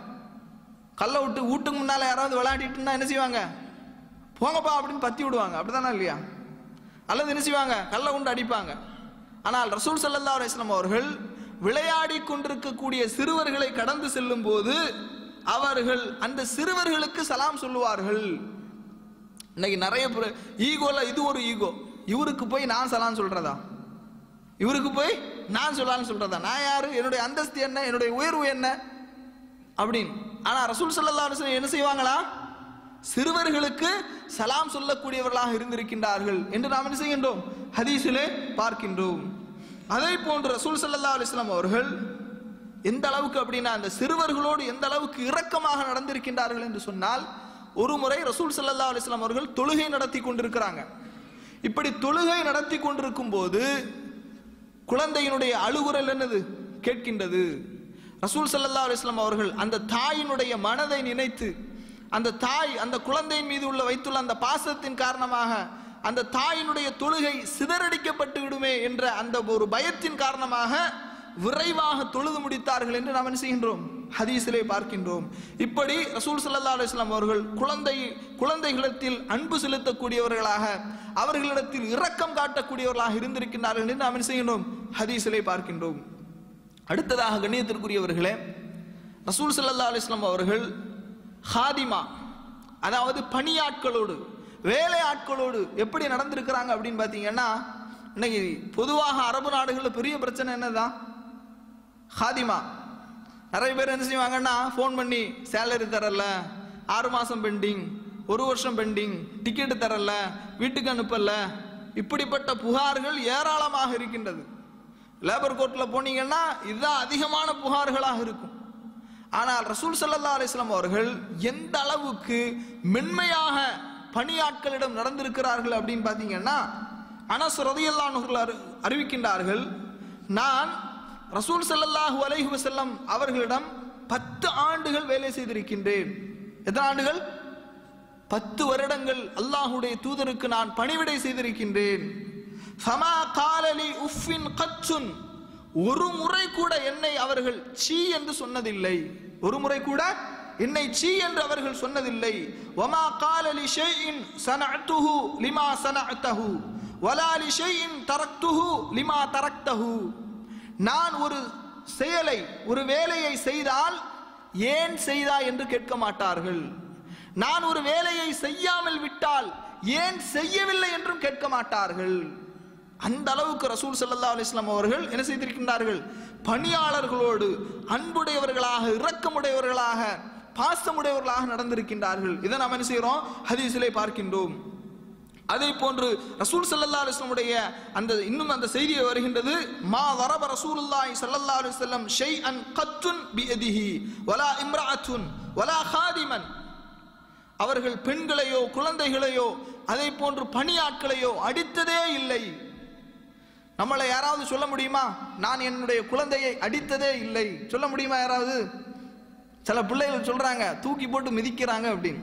கல்லை விட்டு வீட்டுக்கு முன்னால யாராவது விளையாடிட்டு இருந்தா என்ன செய்வாங்க போங்கப்பா அப்படின்னு பத்தி விடுவாங்க அப்படிதானே இல்லையா அல்லது என்ன செய்வாங்க கல்லை கொண்டு அடிப்பாங்க ஆனால் ரசூல் ஸல்லல்லாஹு அலைஹி வஸல்லம் அவர்கள் விளையாடி கொண்டிருக்கக்கூடிய சிறுவர்களை கடந்து செல்லும் போது அவர்கள் அந்த சிறுவர்களுக்கு சலாம் சொல்லுவார்கள் இன்னைக்கு நிறைய பேர் ஈகோல இது ஒரு ஈகோ இவருக்கு போய் நான் சலாம் சொல்றதா இவருக்கு போய் நான் சொல்லலாம்னு சொல்றதா நான் யாரு என்னுடைய அந்தஸ்து என்ன என்னுடைய உயர்வு என்ன அப்படின்னு ஆனா ரசூல் ஸல்லல்லாஹு அலைஹி வஸல்லம் என்ன செய்வாங்களா சிறுவர்களுக்கு சலாம் சொல்லக்கூடியவர்களாக இருந்திருக்கின்றார்கள் என்று நாம் என்ன செய்கின்றோம் ஹதீஸிலே பார்க்கின்றோம் அதே போன்று ரசூல் ஸல்லல்லாஹு அலைஹி வஸல்லம் அவர்கள் எந்த அளவுக்கு அப்படின்னா அந்த சிறுவர்களோடு எந்த அளவுக்கு இரக்கமாக நடந்திருக்கின்றார்கள் என்று சொன்னால் ஒரு முறை ரசூல் ஸல்லல்லாஹு அலைஹி வஸல்லம் அவர்கள் தொழுகை நடத்தி கொண்டிருக்கிறாங்க இப்படி தொழுகை நடத்தி கொண்டிருக்கும் போது குழந்தையினுடைய அழுகுரல் என்னது கேட்கின்றது ரசூல் ஸல்லல்லாஹு அலைஹி வஸல்லம் அவர்கள் அந்த தாயினுடைய மனதை நினைத்து அந்த தாய் அந்த குழந்தையின் மீது உள்ள வைத்துள்ள அந்த பாசத்தின் காரணமாக அந்த தாயினுடைய தொழுகை சிதறடிக்கப்பட்டு விடுமே என்ற அந்த ஒரு பயத்தின் காரணமாக விரைவாக தொழுது முடித்தார்கள் என்று நாம் என்ன செய்கின்றோம் ஹதீஸிலே பார்க்கின்றோம் இப்படி ரசூல் ஸல்லல்லாஹு அலைஹி வஸல்லம் அவர்கள் குழந்தை குழந்தைகளிடத்தில் அன்பு செலுத்தக்கூடியவர்களாக அவர்களிடத்தில் இரக்கம் காட்டக்கூடியவர்களாக இருந்திருக்கின்றார்கள் என்று நாம் என்ன செய்கின்றோம் ஹதீஸிலே பார்க்கின்றோம் அடுத்ததாக கண்ணியத்திற்குரியவர்களே ரசூல் ஸல்லல்லாஹு அலைஹி வஸல்லம் அவர்கள் ஹாதிமா அதாவது பணியாட்களோடு வேலை ஆட்களோடு எப்படி நடந்திருக்கிறாங்க அப்படின்னு பார்த்தீங்கன்னா இன்னைக்கு பொதுவாக அரபு நாடுகளில் பெரிய பிரச்சனை என்னதான் ஹாதிமா நிறைய பேர் என்ன செய்வாங்கன்னா ஃபோன் பண்ணி சேலரி தரல ஆறு மாதம் பெண்டிங் ஒரு வருஷம் பெண்டிங் டிக்கெட்டு தரல வீட்டுக்கு அனுப்பல இப்படிப்பட்ட புகார்கள் ஏராளமாக இருக்கின்றது லேபர் கோர்ட்டில் போனீங்கன்னா இதுதான் அதிகமான புகார்களாக இருக்கும் ஆனால் ரசூல் ஸல்லல்லாஹு அலைஹி வஸல்லம் அவர்கள் எந்த அளவுக்கு மென்மையாக பணியாட்களிடம் நடந்திருக்கிறார்கள் அப்படின்னு பார்த்தீங்கன்னா அனஸ் ரதியல்லாஹு அன்ஹு அறி- அறிவிக்கின்றார்கள் நான் ரசூல் ஸல்லல்லாஹு அலைஹி வஸல்லம் அவர்களிடம் பத்து ஆண்டுகள் வேலை செய்திருக்கின்றேன் எத்தனை ஆண்டுகள் பத்து வருடங்கள் அல்லாஹுடைய தூதருக்கு நான் பணிவிடை செய்திருக்கின்றேன் ஃபமா காலலி உஃபின் கச்சுன் ஒரு முறை கூட என்னை அவர்கள் சீ என்று சொன்னதில்லை ஒரு முறை கூட என்னை சீ என்று அவர்கள் சொன்னதில்லை வமா காலலி ஷைஇன் சனஅத்துஹு லிமா சனஅத்தஹு வலா லி ஷைஇன் தரக்துஹு லிமா தரக்தஹு நான் ஒரு செயலை ஒரு வேலையை செய்தால் ஏன் செய்தாய் என்று கேட்க மாட்டார்கள் நான் ஒரு வேலையை செய்யாமல் விட்டால் ஏன் செய்யவில்லை என்றும் கேட்க மாட்டார்கள் அந்த அளவுக்கு ரசூல் ஸல்லல்லாஹு அலைஹி வஸல்லம் அவர்கள் என்ன செய்திருக்கின்றார்கள் பணியாளர்களோடு அன்புடையவர்களாக இரக்கமுடையவர்களாக பாசமுடையவர்களாக நடந்திருக்கின்றார்கள் இதை நாம் என்ன செய்கிறோம் ஹதீஸிலே பார்க்கின்றோம் அதே போன்று ரசூல் ஸல்லல்லாஹு அலைஹி வஸல்லமுடைய அந்த இன்னும் அந்த செய்தி வருகின்றது மா வரப ரசூலுல்லாஹி ஸல்லல்லாஹு அலைஹி வஸல்லம் ஷைஅன் கத்துன் பியதிஹி வலா இம்ரஅத்துன் வலா ஹாதிமன் அவர்கள் பெண்களையோ குழந்தைகளையோ அதே போன்று பணியாட்களையோ அடித்ததே இல்லை நம்மளை யாராவது சொல்ல முடியுமா நான் என்னுடைய குழந்தையை அடித்ததே இல்லை சொல்ல முடியுமா யாராவது சில பிள்ளைகள் சொல்றாங்க தூக்கி போட்டு மிதிக்கிறாங்க அப்படின்னு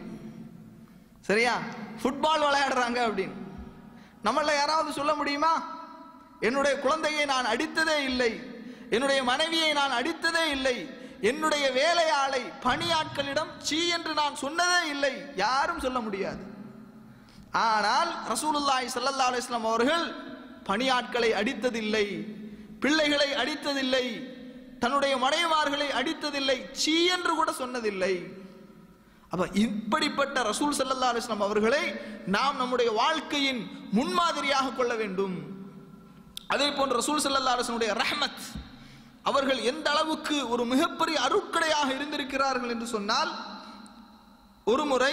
சரியா ஃபுட்பால் விளையாடுறாங்க அப்படின்னு நம்மள யாராவது சொல்ல முடியுமா என்னுடைய குழந்தையை நான் அடித்ததே இல்லை என்னுடைய மனைவியை நான் அடித்ததே இல்லை என்னுடைய வேலையாளை பணியாட்களிடம் சீ என்று நான் சொன்னதே இல்லை யாரும் சொல்ல முடியாது ஆனால் ரசூலுல்லாஹி ஸல்லல்லாஹு அலைஹி வஸல்லம் அவர்கள் பணியாட்களை அடித்ததில்லை பிள்ளைகளை அடித்ததில்லை தன்னுடைய மனைவார்களை அடித்ததில்லை சீ என்று கூட சொன்னதில்லை அப்ப இப்படிப்பட்ட ரசூல் ஸல்லல்லாஹு அலைஹி வஸல்லம் அவர்களை நாம் நம்முடைய வாழ்க்கையின் முன்மாதிரியாக கொள்ள வேண்டும் அதே போன்று ரசூல் ஸல்லல்லாஹு அலைஹி வஸல்லம் ரஹ்மத் அவர்கள் எந்த அளவுக்கு ஒரு மிகப்பெரிய அருட்கடையாக இருந்திருக்கிறார்கள் என்று சொன்னால் ஒரு முறை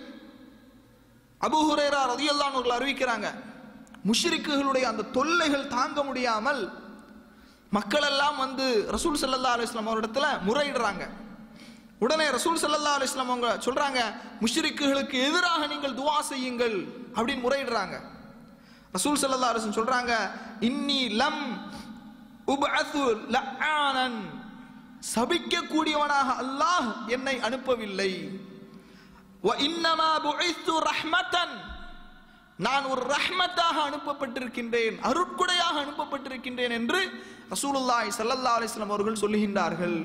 அபு ஹுரேரா ரதியல்லான் அவர்கள் அறிவிக்கிறாங்க முஷ்ரிக்குகளுடைய அந்த தொல்லைகள் தாங்க முடியாமல் மக்கள் எல்லாம் வந்து ரசூல் சல்லா அலிஸ்லாம் அவரிடத்துல முறையிடுறாங்க உடனே ரசூல் சல்லா அலிஸ்லாம் அவங்க சொல்றாங்க முஷ்ரிக்குகளுக்கு எதிராக நீங்கள் துவா செய்யுங்கள் அப்படின்னு முறையிடுறாங்க ரசூல் சல்லா அலிஸ்லாம் சொல்றாங்க இன்னி லம் உபஅது லஆனன் சபிக்கக்கூடியவனாக அல்லாஹ் என்னை அனுப்பவில்லை வ இன்னமா புஇஸ்து ரஹ்மத்தன் நான் ஒரு ரஹ்மத்தாக அனுப்பப்பட்டிருக்கின்றேன் அருட்குடையாக அனுப்பப்பட்டிருக்கின்றேன் என்று ரசூலுல்லாஹி ஸல்லல்லாஹு அலைஹி வஸல்லம் அவர்கள் சொல்லுகின்றார்கள்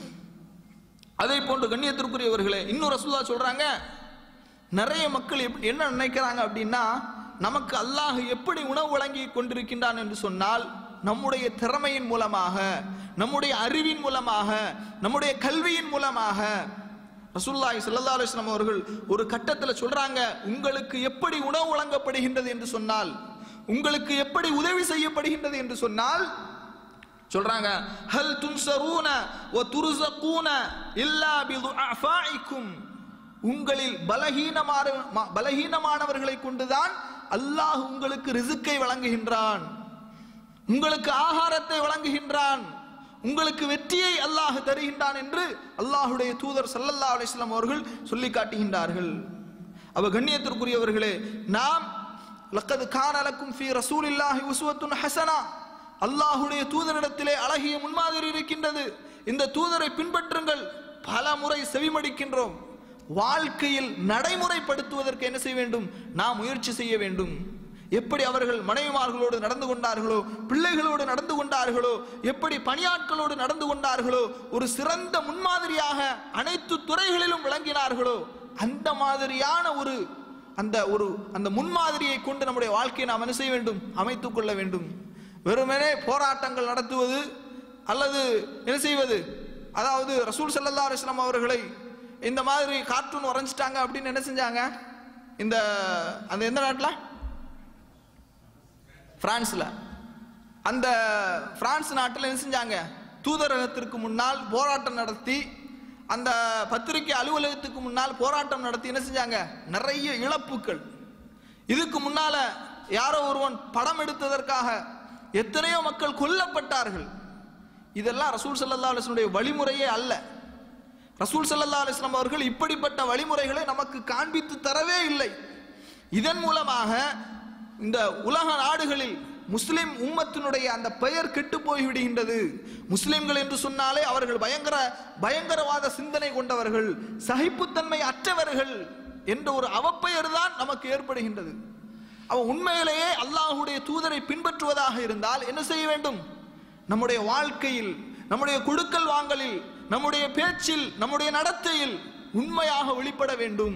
அதே போன்று கண்ணியத்திற்குரியவர்களே இன்னும் ரசூலுல்லாஹ் சொல்றாங்க நிறைய மக்கள் எப்- என்ன நினைக்கிறாங்க அப்படின்னா நமக்கு அல்லாஹ் எப்படி உணவு வழங்கி கொண்டிருக்கின்றான் என்று சொன்னால் நம்முடைய திறமையின் மூலமாக நம்முடைய அறிவின் மூலமாக நம்முடைய கல்வியின் மூலமாக ரசூலுல்லாஹி ஸல்லல்லாஹு அலைஹி வஸல்லம் அவர்கள் ஒரு கட்டத்தில் சொல்றாங்க உங்களுக்கு எப்படி உணவு வழங்கப்படுகின்றது என்று சொன்னால் உங்களுக்கு எப்படி உதவி செய்யப்படுகின்றது என்று சொன்னால் சொல்றாங்க ஹல் துன்சரூன வ துர்ஸகூன இல்லா பிதுஅஃபாயிக்கும் உங்களில் பலகீனமான ம- பலகீனமானவர்களை கொண்டுதான் அல்லாஹ் உங்களுக்கு ரிசுக்கை வழங்குகின்றான் உங்களுக்கு ஆகாரத்தை வழங்குகின்றான் உங்களுக்கு வெற்றியை அல்லாஹ் தருகின்றான் என்று அல்லாஹுடைய தூதர் ஸல்லல்லாஹு அலைஹி வஸல்லம் அவர்கள் சொல்லி காட்டுகின்றார்கள் அவ கண்ணியத்திற்குரியவர்களே நாம் லக்கது கானலக்கும் ஃபீ ரசூலில்லாஹி உஸ்வத்துன் ஹசனா அல்லாஹுடைய தூதரிடத்திலே அழகிய முன்மாதிரி இருக்கின்றது இந்த தூதரை பின்பற்றுங்கள் பல முறை செவிமடிக்கின்றோம் வாழ்க்கையில் நடைமுறைப்படுத்துவதற்கு என்ன செய்ய வேண்டும் நாம் முயற்சி செய்ய வேண்டும் எப்படி அவர்கள் மனைவிமார்களோடு நடந்து கொண்டார்களோ பிள்ளைகளோடு நடந்து கொண்டார்களோ எப்படி பணியாட்களோடு நடந்து கொண்டார்களோ ஒரு சிறந்த முன்மாதிரியாக அனைத்து துறைகளிலும் விளங்கினார்களோ அந்த மாதிரியான ஒரு அந்த ஒரு அந்த முன்மாதிரியை கொண்டு நம்முடைய வாழ்க்கையை நாம் என்ன செய்ய வேண்டும் அமைத்துக் கொள்ள வேண்டும் வெறுமனே போராட்டங்கள் நடத்துவது அல்லது என்ன செய்வது அதாவது ரசூல் ஸல்லல்லாஹு அலைஹி வஸல்லம் அவர்களை இந்த மாதிரி கார்ட்டூன் வரைஞ்சிட்டாங்க அப்படின்னு என்ன செஞ்சாங்க இந்த அந்த எந்த நாட்டில் பிரான்ஸ்ல அந்த பிரான்ஸ் நாட்டில் என்ன செஞ்சாங்க தூதரகத்திற்கு முன்னால் போராட்டம் நடத்தி அந்த பத்திரிகை அலுவலகத்துக்கு முன்னால் போராட்டம் நடத்தி என்ன செஞ்சாங்க நிறைய இழப்புகள் இதுக்கு முன்னால யாரோ ஒருவன் படம் எடுத்ததற்காக எத்தனையோ மக்கள் கொல்லப்பட்டார்கள் இதெல்லாம் ரசூல் ஸல்லல்லாஹு அலைஹி வஸல்லம் வழிமுறையே அல்ல ரசூல் ஸல்லல்லாஹு அலைஹி வஸல்லம் அவர்கள் இப்படிப்பட்ட வழிமுறைகளை நமக்கு காண்பித்து தரவே இல்லை இதன் மூலமாக இந்த உலக நாடுகளில் முஸ்லிம் உம்மத்தினுடைய அந்த பெயர் கெட்டு போய் விடுகின்றது முஸ்லிம்கள் என்று சொன்னாலே அவர்கள் பயங்கர பயங்கரவாத சிந்தனை கொண்டவர்கள் சகிப்புத்தன்மை அற்றவர்கள் என்ற ஒரு அவப்பெயர் தான் நமக்கு ஏற்படுகின்றது அவன் உண்மையிலேயே அல்லாஹுடைய தூதரை பின்பற்றுவதாக இருந்தால் என்ன செய்ய வேண்டும் நம்முடைய வாழ்க்கையில் நம்முடைய கொடுக்கல் வாங்கலில் நம்முடைய பேச்சில் நம்முடைய நடத்தையில் உண்மையாக வெளிப்பட வேண்டும்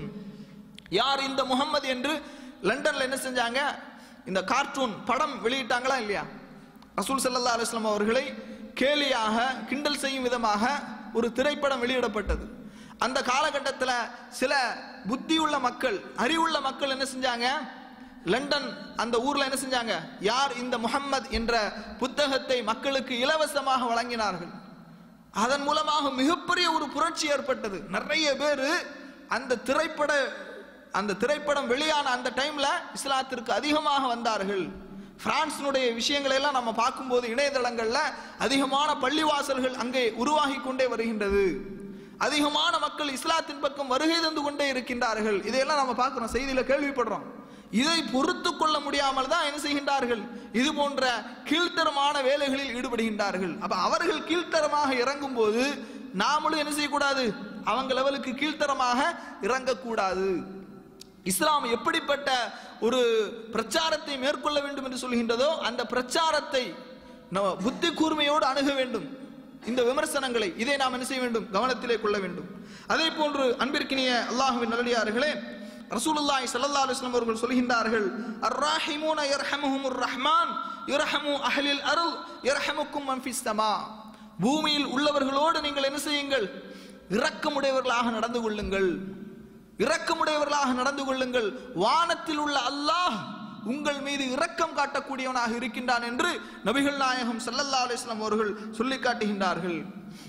யார் இந்த முகம்மது என்று லண்டன்ல என்ன செஞ்சாங்க இந்த கார்ட்டூன் படம் வெளியிட்டாங்களா இல்லையா ரசூல் ஸல்லல்லாஹு அலைஹி வஸல்லம் அவர்களை கேலியாக கிண்டல் செய்யும் விதமாக ஒரு திரைப்படம் வெளியிடப்பட்டது அந்த காலகட்டத்தில் சில புத்தியுள்ள மக்கள் அறிவுள்ள மக்கள் என்ன செஞ்சாங்க லண்டன் அந்த ஊர்ல என்ன செஞ்சாங்க யார் இந்த முஹம்மத் என்ற புத்தகத்தை மக்களுக்கு இலவசமாக வழங்கினார்கள் அதன் மூலமாக மிகப்பெரிய ஒரு புரட்சி ஏற்பட்டது நிறைய பேர் அந்த திரைப்பட அந்த திரைப்படம் வெளியான அந்த டைம்ல இஸ்லாத்திற்கு அதிகமாக வந்தார்கள் பிரான்சினுடைய விஷயங்களை எல்லாம் நம்ம பார்க்கும்போது இணையதளங்கள்ல அதிகமான பள்ளிவாசல்கள் அங்கே உருவாகி கொண்டே வருகின்றது அதிகமான மக்கள் இஸ்லாத்தின் பக்கம் வருகை தந்து கொண்டே இருக்கின்றார்கள் இதையெல்லாம் நம்ம பார்க்கிறோம் செய்தியில கேள்விப்படுறோம் இதை பொறுத்து கொள்ள முடியாமல் தான் என்ன செய்கின்றார்கள் இது போன்ற கீழ்த்தரமான வேலைகளில் ஈடுபடுகின்றார்கள் அப்ப அவர்கள் கீழ்த்தரமாக இறங்கும் போது நாமளும் என்ன செய்யக்கூடாது அவங்க லெவலுக்கு கீழ்த்தரமாக இறங்கக்கூடாது இஸ்லாம் எப்படிப்பட்ட ஒரு பிரச்சாரத்தை மேற்கொள்ள வேண்டும் என்று சொல்கின்றதோ அந்த பிரச்சாரத்தை நம்ம புத்தி கூர்மையோடு அணுக வேண்டும் இந்த விமர்சனங்களை இதை நாம் என்ன செய்ய வேண்டும் கவனத்திலே கொள்ள வேண்டும் அதே போன்று அன்பிற்கினிய அல்லாஹுவின் நல்லடியார்களே ரசூலுல்லாஹி ஸல்லல்லாஹு அலைஹி வஸல்லம் அவர்கள் சொல்கின்றார்கள் அர்ராஹிமூன யர்ஹமுஹுமுர் ரஹ்மான் யர்ஹமு அஹ்லில் அருள் யர்ஹமுக்கும் மன் ஃபிஸ் ஸமா பூமியில் உள்ளவர்களோடு நீங்கள் என்ன செய்யுங்கள் இரக்கமுடையவர்களாக நடந்து கொள்ளுங்கள் இரக்கமுடையவர்களாக நடந்து கொள்ளுங்கள் வானத்தில் உள்ள அல்லாஹ் உங்கள் மீது இரக்கம் காட்டக்கூடியவனாக இருக்கின்றான் என்று நபிகள் நாயகம் ஸல்லல்லாஹு அலைஹி வஸல்லம் அவர்கள் சொல்லி காட்டுகின்றார்கள்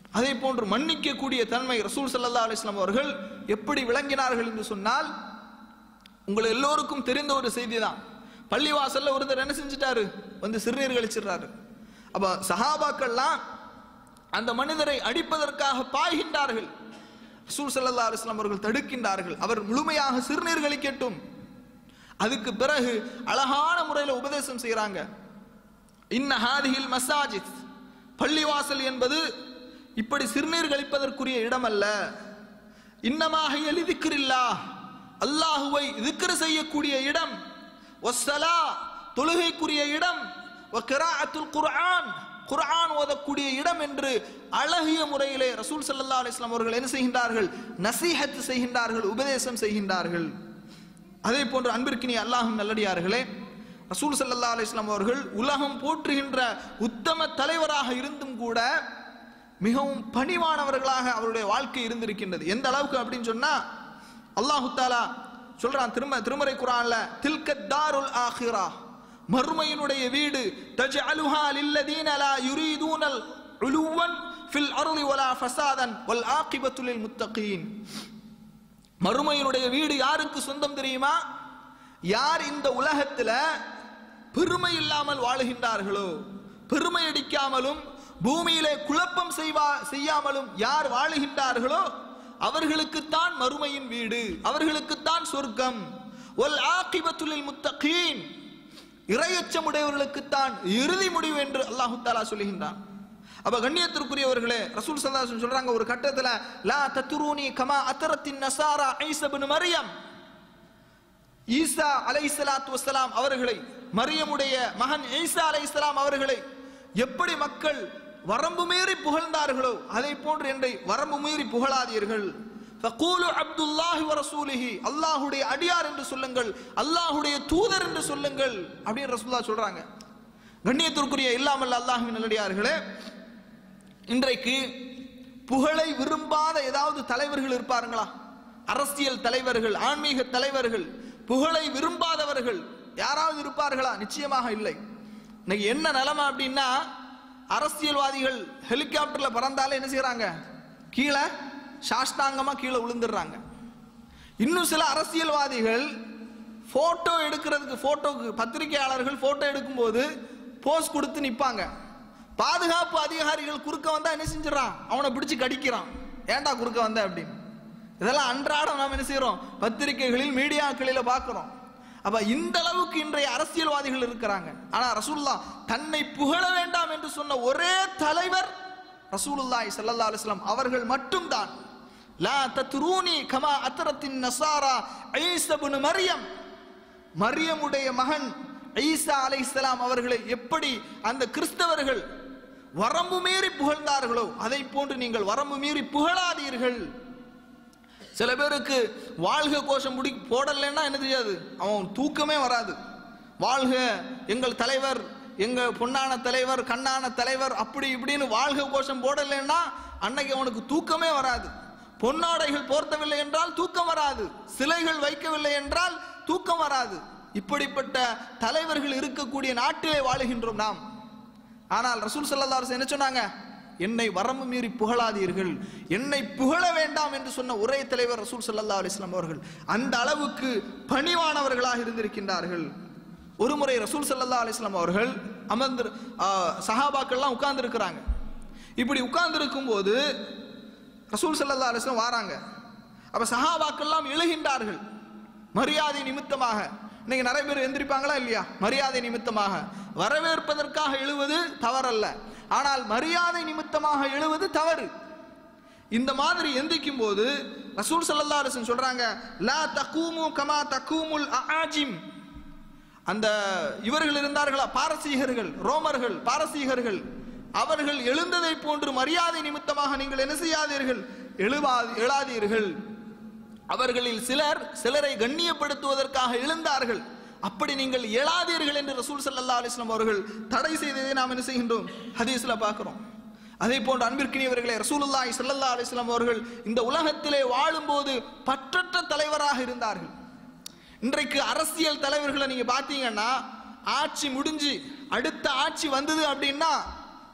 அதே போன்று மன்னிக்கக்கூடிய தன்மை ரசூல் ஸல்லல்லாஹு அலைஹி வஸல்லம் அவர்கள் எப்படி விளங்கினார்கள் என்று சொன்னால் உங்கள் எல்லோருக்கும் தெரிந்த ஒரு செய்தி தான் பள்ளிவாசல்ல ஒருத்தர் என்ன செஞ்சிட்டாரு வந்து சிறுநீர் கழிச்சிடுறாரு அப்ப சஹாபாக்கள்லாம் அந்த மனிதரை அடிப்பதற்காக பாய்கின்றார்கள் ரசூல் ஸல்லல்லாஹு அலைஹி வஸல்லம் அவர்கள் தடுக்கின்றார்கள் அவர் முழுமையாக சிறுநீர் கழிக்கட்டும் அதுக்கு பிறகு அழகான முறையில் உபதேசம் செய்றாங்க இன்ன ஹாதிஹில் மசாஜித் பள்ளிவாசல் என்பது இப்படி சிறுநீர் கழிப்பதற்குரிய இடம் அல்ல இன்னமாக எளிதிக்கிறில்லா அல்லாஹுவை திக்ரு செய்யக்கூடிய இடம் ஒஸ்ஸலா தொழுகைக்குரிய இடம் வக்கிராஅத்துல் குர்ஆன் குர்ஆன் ஓதக்கூடிய இடம் என்று அழகிய முறையிலே ரசூல் ஸல்லல்லாஹு அலைஹி வஸல்லம் அவர்கள் என்ன செய்கின்றார்கள் நசீஹத் செய்கின்றார்கள் உபதேசம் செய்கின்றார்கள் அதே போன்று அன்பிற்கினி அல்லாஹும் நல்லடியார்களே ரசூல் ஸல்லல்லாஹு அலைஹி வஸல்லம் அவர்கள் உலகம் போற்றுகின்ற உத்தம தலைவராக இருந்தும் கூட மிகவும் பணிவானவர்களாக அவருடைய வாழ்க்கை இருந்திருக்கின்றது எந்த அளவுக்கு அப்படின்னு சொன்னா அல்லாஹு தாலா சொல்றான் திரும திருமறை குரான்ல தில்க தாருல் ஆஹிரா மறுமையினுடைய வீடு தஜ்அலுஹா லில்லதீன லா யுரீதூனல் உலுவன் ஃபில் அர்லி வலா ஃபசாதன் வல் ஆகிபத்து லில் முத்தகீன் மறுமையினுடைய வீடு யாருக்கு சொந்தம் தெரியுமா யார் இந்த உலகத்துல பெருமை இல்லாமல் வாழுகின்றார்களோ பெருமை அடிக்காமலும் பூமியிலே குழப்பம் செய்வா செய்யாமலும் யார் வாழுகின்றார்களோ அவர்களுக்குத்தான் மறுமையின் வீடு அவர்களுக்குத்தான் சொர்க்கம் ஒல் ஆகிபத்துலில் முத்தகீன் இரையச்சமுடையவர்களுக்குத்தான் இறுதி முடிவு என்று அல்லாஹு தாலா சொல்லுகின்றான் அப்ப கண்ணியத்திற்குரியவர்களே ரசூல் சல்லாஹ் சொல்றாங்க ஒரு கட்டத்துல லா தத்துரூனி கமா அத்தரத்தின் நசாரா ஐசபின் மரியம் ஈசா அலைஹிஸ்ஸலாத்து வஸ்ஸலாம் அவர்களை மரியமுடைய மகன் ஈசா அலைஹிஸ்ஸலாம் அவர்களை எப்படி மக்கள் வரம்பு மீறி புகழ்ந்தார்களோ அதை போன்று என்னை வரம்பு மீறி புகழாதீர்கள் ஃபகூலு அப்துல்லாஹி வ ரசூலிஹி அல்லாஹ்வுடைய அடியார் என்று சொல்லுங்கள் அல்லாஹ்வுடைய தூதர் என்று சொல்லுங்கள் அப்படின்னு ரசூலுல்லாஹ் சொல்றாங்க கண்ணியத்திற்குரிய இல்லாமல் அல்லாஹ்வின் நல்லடியார்களே இன்றைக்கு புகழை விரும்பாத ஏதாவது தலைவர்கள் இருப்பாருங்களா அரசியல் தலைவர்கள் ஆன்மீக தலைவர்கள் புகழை விரும்பாதவர்கள் யாராவது இருப்பார்களா நிச்சயமாக இல்லை இன்னைக்கு என்ன நிலைமை அப்படின்னா அரசியல்வாதிகள் ஹெலிகாப்டர்ல பறந்தாலே என்ன செய்யறாங்க கீழே சாஷ்டாங்கமா கீழே விழுந்துடுறாங்க இன்னும் சில அரசியல்வாதிகள் போட்டோ எடுக்கிறதுக்கு போட்டோக்கு பத்திரிகையாளர்கள் போட்டோ எடுக்கும்போது போஸ் கொடுத்து நிப்பாங்க பாதுகாப்பு அதிகாரிகள் குறுக்க வந்தா என்ன செஞ்சிடறான் அவனை பிடிச்சு கடிக்கிறான் ஏன்டா குறுக்க வந்த அப்படின்னு இதெல்லாம் அன்றாடம் நாம் என்ன செய்யறோம் பத்திரிகைகளில் மீடியாக்களில பார்க்கிறோம் அப்ப இந்த அளவுக்கு இன்றைய அரசியல்வாதிகள் இருக்கிறாங்க ஆனா ரசூலுல்லா தன்னை புகழ வேண்டாம் என்று சொன்ன ஒரே தலைவர் ரசூலுல்லாஹி ஸல்லல்லாஹு அலைஹி வஸல்லம் அவர்கள் மட்டும்தான் லா தத்ரூனி கமா அத்ரத்தின் நசாரா ஈஸா இப்னு மரியம் மரியமுடைய மகன் ஈசா அலைஹிஸ்ஸலாம் அவர்களை எப்படி அந்த கிறிஸ்தவர்கள் வரம்பு மீறி புகழ்ந்தார்களோ அதை போன்று நீங்கள் வரம்பு மீறி புகழாதீர்கள் சில பேருக்கு வாழ்க கோஷம் முடி போடலைன்னா என்ன தெரியாது அவன் தூக்கமே வராது வாழ்க எங்கள் தலைவர் எங்க பொன்னான தலைவர் கண்ணான தலைவர் அப்படி இப்படின்னு வாழ்க கோஷம் போடலைன்னா அன்னைக்கு அவனுக்கு தூக்கமே வராது பொன்னாடைகள் போர்த்தவில்லை என்றால் தூக்கம் வராது சிலைகள் வைக்கவில்லை என்றால் தூக்கம் வராது இப்படிப்பட்ட தலைவர்கள் இருக்கக்கூடிய நாட்டிலே வாழுகின்றோம் நாம் ஆனால் ரசூல் ஸல்லல்லாஹு அலைஹி வஸல்லம் என்ன சொன்னாங்க என்னை வரம்பு மீறி புகழாதீர்கள் என்னை புகழ வேண்டாம் என்று சொன்ன ஒரே தலைவர் ரசூல் ஸல்லல்லாஹு அலைஹி வஸல்லம் அவர்கள் அந்த அளவுக்கு பணிவானவர்களாக இருந்திருக்கின்றார்கள் ஒரு முறை ரசூல் ஸல்லல்லாஹு அலைஹி வஸல்லம் அவர்கள் அமர்ந்து சஹாபாக்கள்லாம் உட்கார்ந்து இருக்கிறாங்க இப்படி உட்கார்ந்து இருக்கும்போது ரசூல் ஸல்லல்லாஹு அலைஹி வஸல்லம் வராங்க அப்ப சஹாபாக்கள்லாம் எழுகின்றார்கள் மரியாதை நிமித்தமாக இன்னைக்கு நிறைய பேர் எந்திரிப்பாங்களா இல்லையா மரியாதை நிமித்தமாக வரவேற்பதற்காக எழுவது தவறல்ல ஆனால் மரியாதை நிமித்தமாக எழுவது தவறு இந்த மாதிரி எந்திரிக்கும் போது ரசூல் ஸல்லல்லாஹு அலைஹி வஸல்லம் சொல்றாங்க லா தகூமு கமா தகூமுல் ஆஜிம் அந்த இவர்கள் இருந்தார்களா பாரசீகர்கள் ரோமர்கள் பாரசீகர்கள் அவர்கள் எழுந்ததை போன்று மரியாதை நிமித்தமாக நீங்கள் என்ன செய்யாதீர்கள் எழுவா எழாதீர்கள் அவர்களில் சிலர் சிலரை கண்ணியப்படுத்துவதற்காக எழுந்தார்கள் அப்படி நீங்கள் எழாதீர்கள் என்று ரசூல் ஸல்லல்லாஹு அலைஹி வஸல்லம் அவர்கள் தடை செய்ததை நாம் என்ன செய்கின்றோம் ஹதீஸ்ல பார்க்கிறோம் அதே போன்று அன்பிற்கினியவர்களே ரசூலுல்லாஹி ஸல்லல்லாஹு அலைஹி வஸல்லம் அவர்கள் இந்த உலகத்திலே வாழும்போது பற்றற்ற தலைவராக இருந்தார்கள் இன்றைக்கு அரசியல் தலைவர்களை நீங்க பார்த்தீங்கன்னா ஆட்சி முடிஞ்சு அடுத்த ஆட்சி வந்தது அப்படின்னா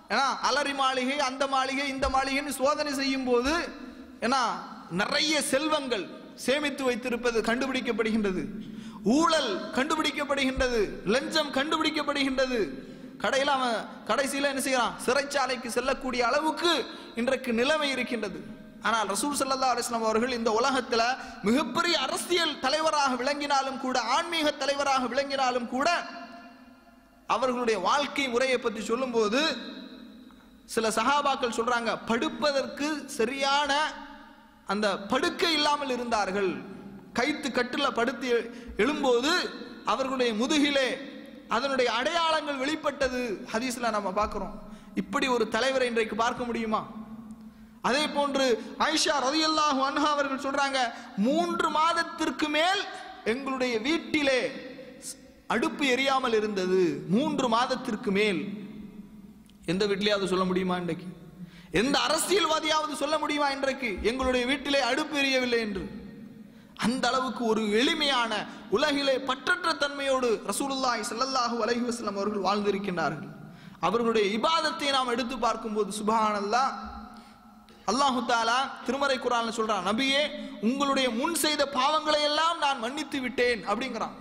ஏன்னா அலரி மாளிகை அந்த மாளிகை இந்த மாளிகைன்னு சோதனை செய்யும் போது ஏன்னா நிறைய செல்வங்கள் சேமித்து வைத்திருப்பது கண்டுபிடிக்கப்படுகின்றது ஊழல் கண்டுபிடிக்கப்படுகின்றது லஞ்சம் கண்டுபிடிக்கப்படுகின்றது கடையில் அவன் கடைசியில் என்ன செய்யறான் சிறைச்சாலைக்கு செல்லக்கூடிய அளவுக்கு இன்றைக்கு நிலைமை இருக்கின்றது ஆனால் ரசூல் ஸல்லல்லாஹு அலைஹி வஸல்லம் அவர்கள் இந்த உலகத்துல மிகப்பெரிய அரசியல் தலைவராக விளங்கினாலும் கூட ஆன்மீக தலைவராக விளங்கினாலும் கூட அவர்களுடைய வாழ்க்கை முறையை பற்றி சொல்லும்போது சில சகாபாக்கள் சொல்றாங்க படுப்பதற்கு சரியான அந்த படுக்கை இல்லாமல் இருந்தார்கள் கைத்து கட்டில படுத்து எ- எழும்போது அவர்களுடைய முதுகிலே அதனுடைய அடையாளங்கள் வெளிப்பட்டது ஹதீஸ்ல நம்ம பார்க்கிறோம் இப்படி ஒரு தலைவரை இன்றைக்கு பார்க்க முடியுமா அதே போன்று ஆயிஷா ரலியல்லாஹு அன்ஹா அவர்கள் சொல்றாங்க மூன்று மாதத்திற்கு மேல் எங்களுடைய வீட்டிலே ஸ்- அடுப்பு எரியாமல் இருந்தது மூன்று மாதத்திற்கு மேல் எந்த வீட்டிலேயாவது சொல்ல முடியுமா இன்றைக்கு எந்த அரசியல்வாதியாவது சொல்ல முடியுமா இன்றைக்கு எங்களுடைய வீட்டிலே அடுப்பு எரியவில்லை என்று அந்த அளவுக்கு ஒரு எளிமையான உலகிலே பற்றற்ற தன்மையோடு ரசூலுல்லாஹி ஸல்லல்லாஹு அலைஹி வஸல்லம் அவர்கள் வாழ்ந்திருக்கின்றார்கள் அவர்களுடைய இபாதத்தை நாம் எடுத்து பார்க்கும்போது சுபஹானல்லாஹ் அல்லாஹு தாலா திருமறை குரான்ல சொல்றான் நபியே உங்களுடைய முன் செய்த பாவங்களை எல்லாம் நான் மன்னித்து விட்டேன் அப்படிங்கிறான்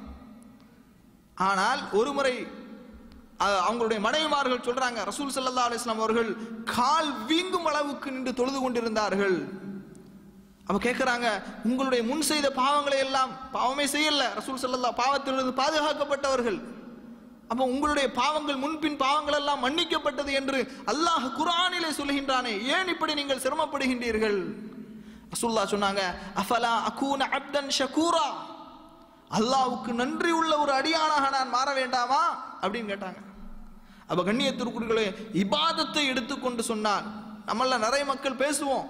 ஆனால் ஒரு முறை அஹ், அவங்களுடைய மனைவிமார்கள் சொல்றாங்க ரசூல் ஸல்லல்லாஹு அலைஹி வஸல்லம் அவர்கள் கால் வீங்கும் அளவுக்கு நின்று தொழுது கொண்டிருந்தார்கள் அவ கேட்குறாங்க உங்களுடைய முன் செய்த பாவங்களை எல்லாம் பாவமே செய்யல ரசூல் ஸல்லல்லாஹு பாவத்திலிருந்து பாதுகாக்கப்பட்டவர்கள் அப்போ உங்களுடைய பாவங்கள் முன்பின் பாவங்கள் எல்லாம் மன்னிக்கப்பட்டது என்று அல்லாஹ் குர்ஆனிலே சொல்கின்றானே ஏன் இப்படி நீங்கள் சிரமப்படுகின்றீர்கள் ரசூலுல்லாஹ் சொன்னாங்க அஃபலா அகூன அப்தன் ஷகூரா அல்லாஹ்வுக்கு நன்றி உள்ள ஒரு அடியானாக நான் மாற வேண்டாமா அப்படின்னு கேட்டாங்க அப்ப கண்ணியத்திற்குரியர்களே இபாதத்தை எடுத்துக்கொண்டு சொன்னார் நம்மள நிறைய மக்கள் பேசுவோம்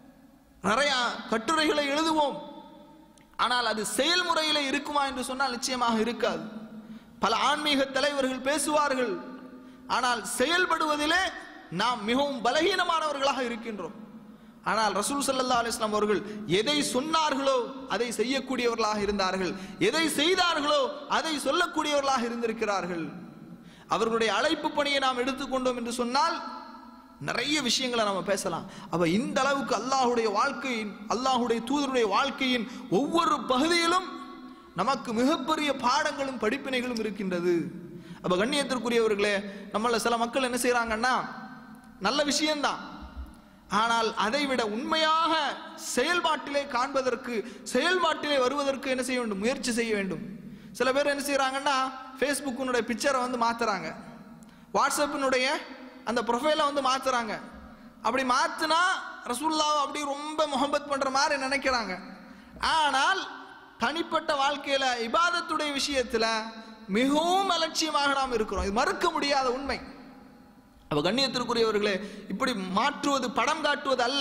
நிறைய கட்டுரைகளை எழுதுவோம் ஆனால் அது செயல்முறையிலே இருக்குமா என்று சொன்னால் நிச்சயமாக இருக்காது பல ஆன்மீக தலைவர்கள் பேசுவார்கள் ஆனால் செயல்படுவதிலே நாம் மிகவும் பலகீனமானவர்களாக இருக்கின்றோம் ஆனால் ரசூல் ஸல்லல்லாஹு அலைஹி வஸல்லம் அவர்கள் எதை சொன்னார்களோ அதை செய்யக்கூடியவர்களாக இருந்தார்கள் எதை செய்தார்களோ அதை சொல்லக்கூடியவர்களாக இருந்திருக்கிறார்கள் அவர்களுடைய அழைப்பு பணியை நாம் எடுத்துக்கொண்டோம் என்று சொன்னால் நிறைய விஷயங்களை நம்ம பேசலாம் அப்ப இந்த அளவுக்கு அல்லாஹ்வுடைய வாழ்க்கையின் அல்லாஹ்வுடைய தூதருடைய வாழ்க்கையின் ஒவ்வொரு பகுதியிலும் நமக்கு மிகப்பெரிய பாடங்களும் படிப்பினைகளும் இருக்கின்றது அப்ப கண்ணியத்திற்குரியவர்களே நம்மள சில மக்கள் என்ன செய்றாங்கன்னா நல்ல விஷயம்தான் ஆனால் அதைவிட உண்மையாக செயல்பாட்டிலே காண்பதற்கு செயல்பாட்டிலே வருவதற்கு என்ன செய்ய வேண்டும் முயற்சி செய்ய வேண்டும் சில பேர் என்ன செய்றாங்கன்னா ஃபேஸ்புக்கினுடைய பிக்சரை வந்து மாத்துறாங்க வாட்ஸ்அப்பினுடைய அந்த ப்ரொஃபைலை வந்து மாத்துறாங்க அப்படி மாத்துனா ரசூல்லாவை அப்படி ரொம்ப முகம்பத் பண்ற மாதிரி நினைக்கிறாங்க ஆனால் தனிப்பட்ட வாழ்க்கையில இபாதத்துடைய விஷயத்துல மிகவும் அலட்சியமாக நாம் இருக்கிறோம் இது மறுக்க முடியாத உண்மை அப்ப கண்ணியத்திற்குரியவர்களே இப்படி மாற்றுவது படம் காட்டுவது அல்ல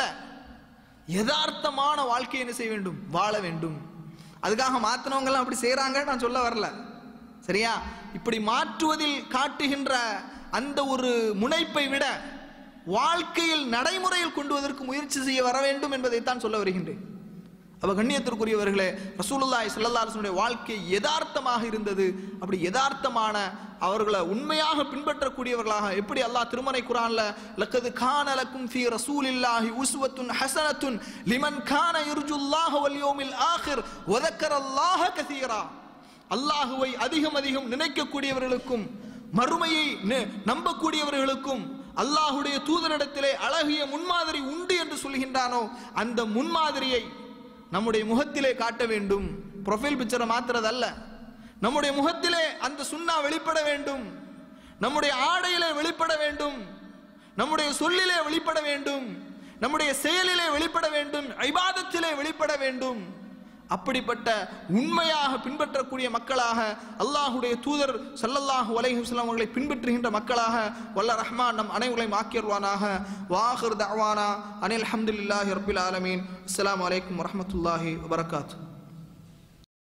யதார்த்தமான வாழ்க்கையை என்ன செய்ய வேண்டும் வாழ வேண்டும் அதுக்காக மாத்தினவங்க எல்லாம் அப்படி செய்றாங்க நான் சொல்ல வரல சரியா இப்படி மாற்றுவதில் காட்டுகின்ற அந்த ஒரு முனைப்பை விட வாழ்க்கையில் நடைமுறையில் கொண்டு வருவதற்கு முயற்சி செய்ய வர வேண்டும் என்பதைத்தான் சொல்ல வருகின்றேன் அப்ப கண்ணியத்திற்குரியவர்களே ரசூலுல்லாஹி ஸல்லல்லாஹு அலைஹி வஸல்லம் வாழ்க்கை யதார்த்தமாக இருந்தது அப்படி யதார்த்தமான அவர்களை உண்மையாக பின்பற்றக்கூடியவர்களாக எப்படி அல்லாஹ் திருமறை குரான்ல லக்கது கான லக்கும் ஃபீ ரசூலில்லாஹி உஸ்வத்துன் ஹஸனத்துன் லிமன் கான யர்ஜுல்லாஹ வல் யௌமில் ஆகிர் வ ذكرல்லாஹ கஸீரா அல்லாஹுவை அதிகம் அதிகம் நினைக்கக்கூடியவர்களுக்கும் மறுமையை நி- நம்பக்கூடியவர்களுக்கும் அல்லாஹுடைய தூதரிடத்திலே அழகிய முன்மாதிரி உண்டு என்று சொல்கின்றானோ அந்த முன்மாதிரியை நம்முடைய முகத்திலே காட்ட வேண்டும் ப்ரொஃபைல் பிக்சரை மாத்துறதல்ல நம்முடைய முகத்திலே அந்த சுண்ணா வெளிப்பட வேண்டும் நம்முடைய ஆடையிலே வெளிப்பட வேண்டும் நம்முடைய சொல்லிலே வெளிப்பட வேண்டும் நம்முடைய செயலிலே வெளிப்பட வேண்டும் ஐபாதத்திலே வெளிப்பட வேண்டும் அப்படிப்பட்ட உண்மையாக பின்பற்றக்கூடிய மக்களாக அல்லாஹுடைய தூதர் ஸல்லல்லாஹு அலைஹி வஸல்லம் அவர்களை பின்பற்றுகின்ற மக்களாக வல்ல ரஹ்மான் நம் அனைவர்களையும் ஆக்கியருவானாக வாஹிர் தஅவானா அனில் ஹம்துலில்லாஹி ரப்பில் ஆலமீன் அஸ்ஸலாமு அலைக்கும் வரஹ்மத்துல்லாஹி வபரகாத்துஹு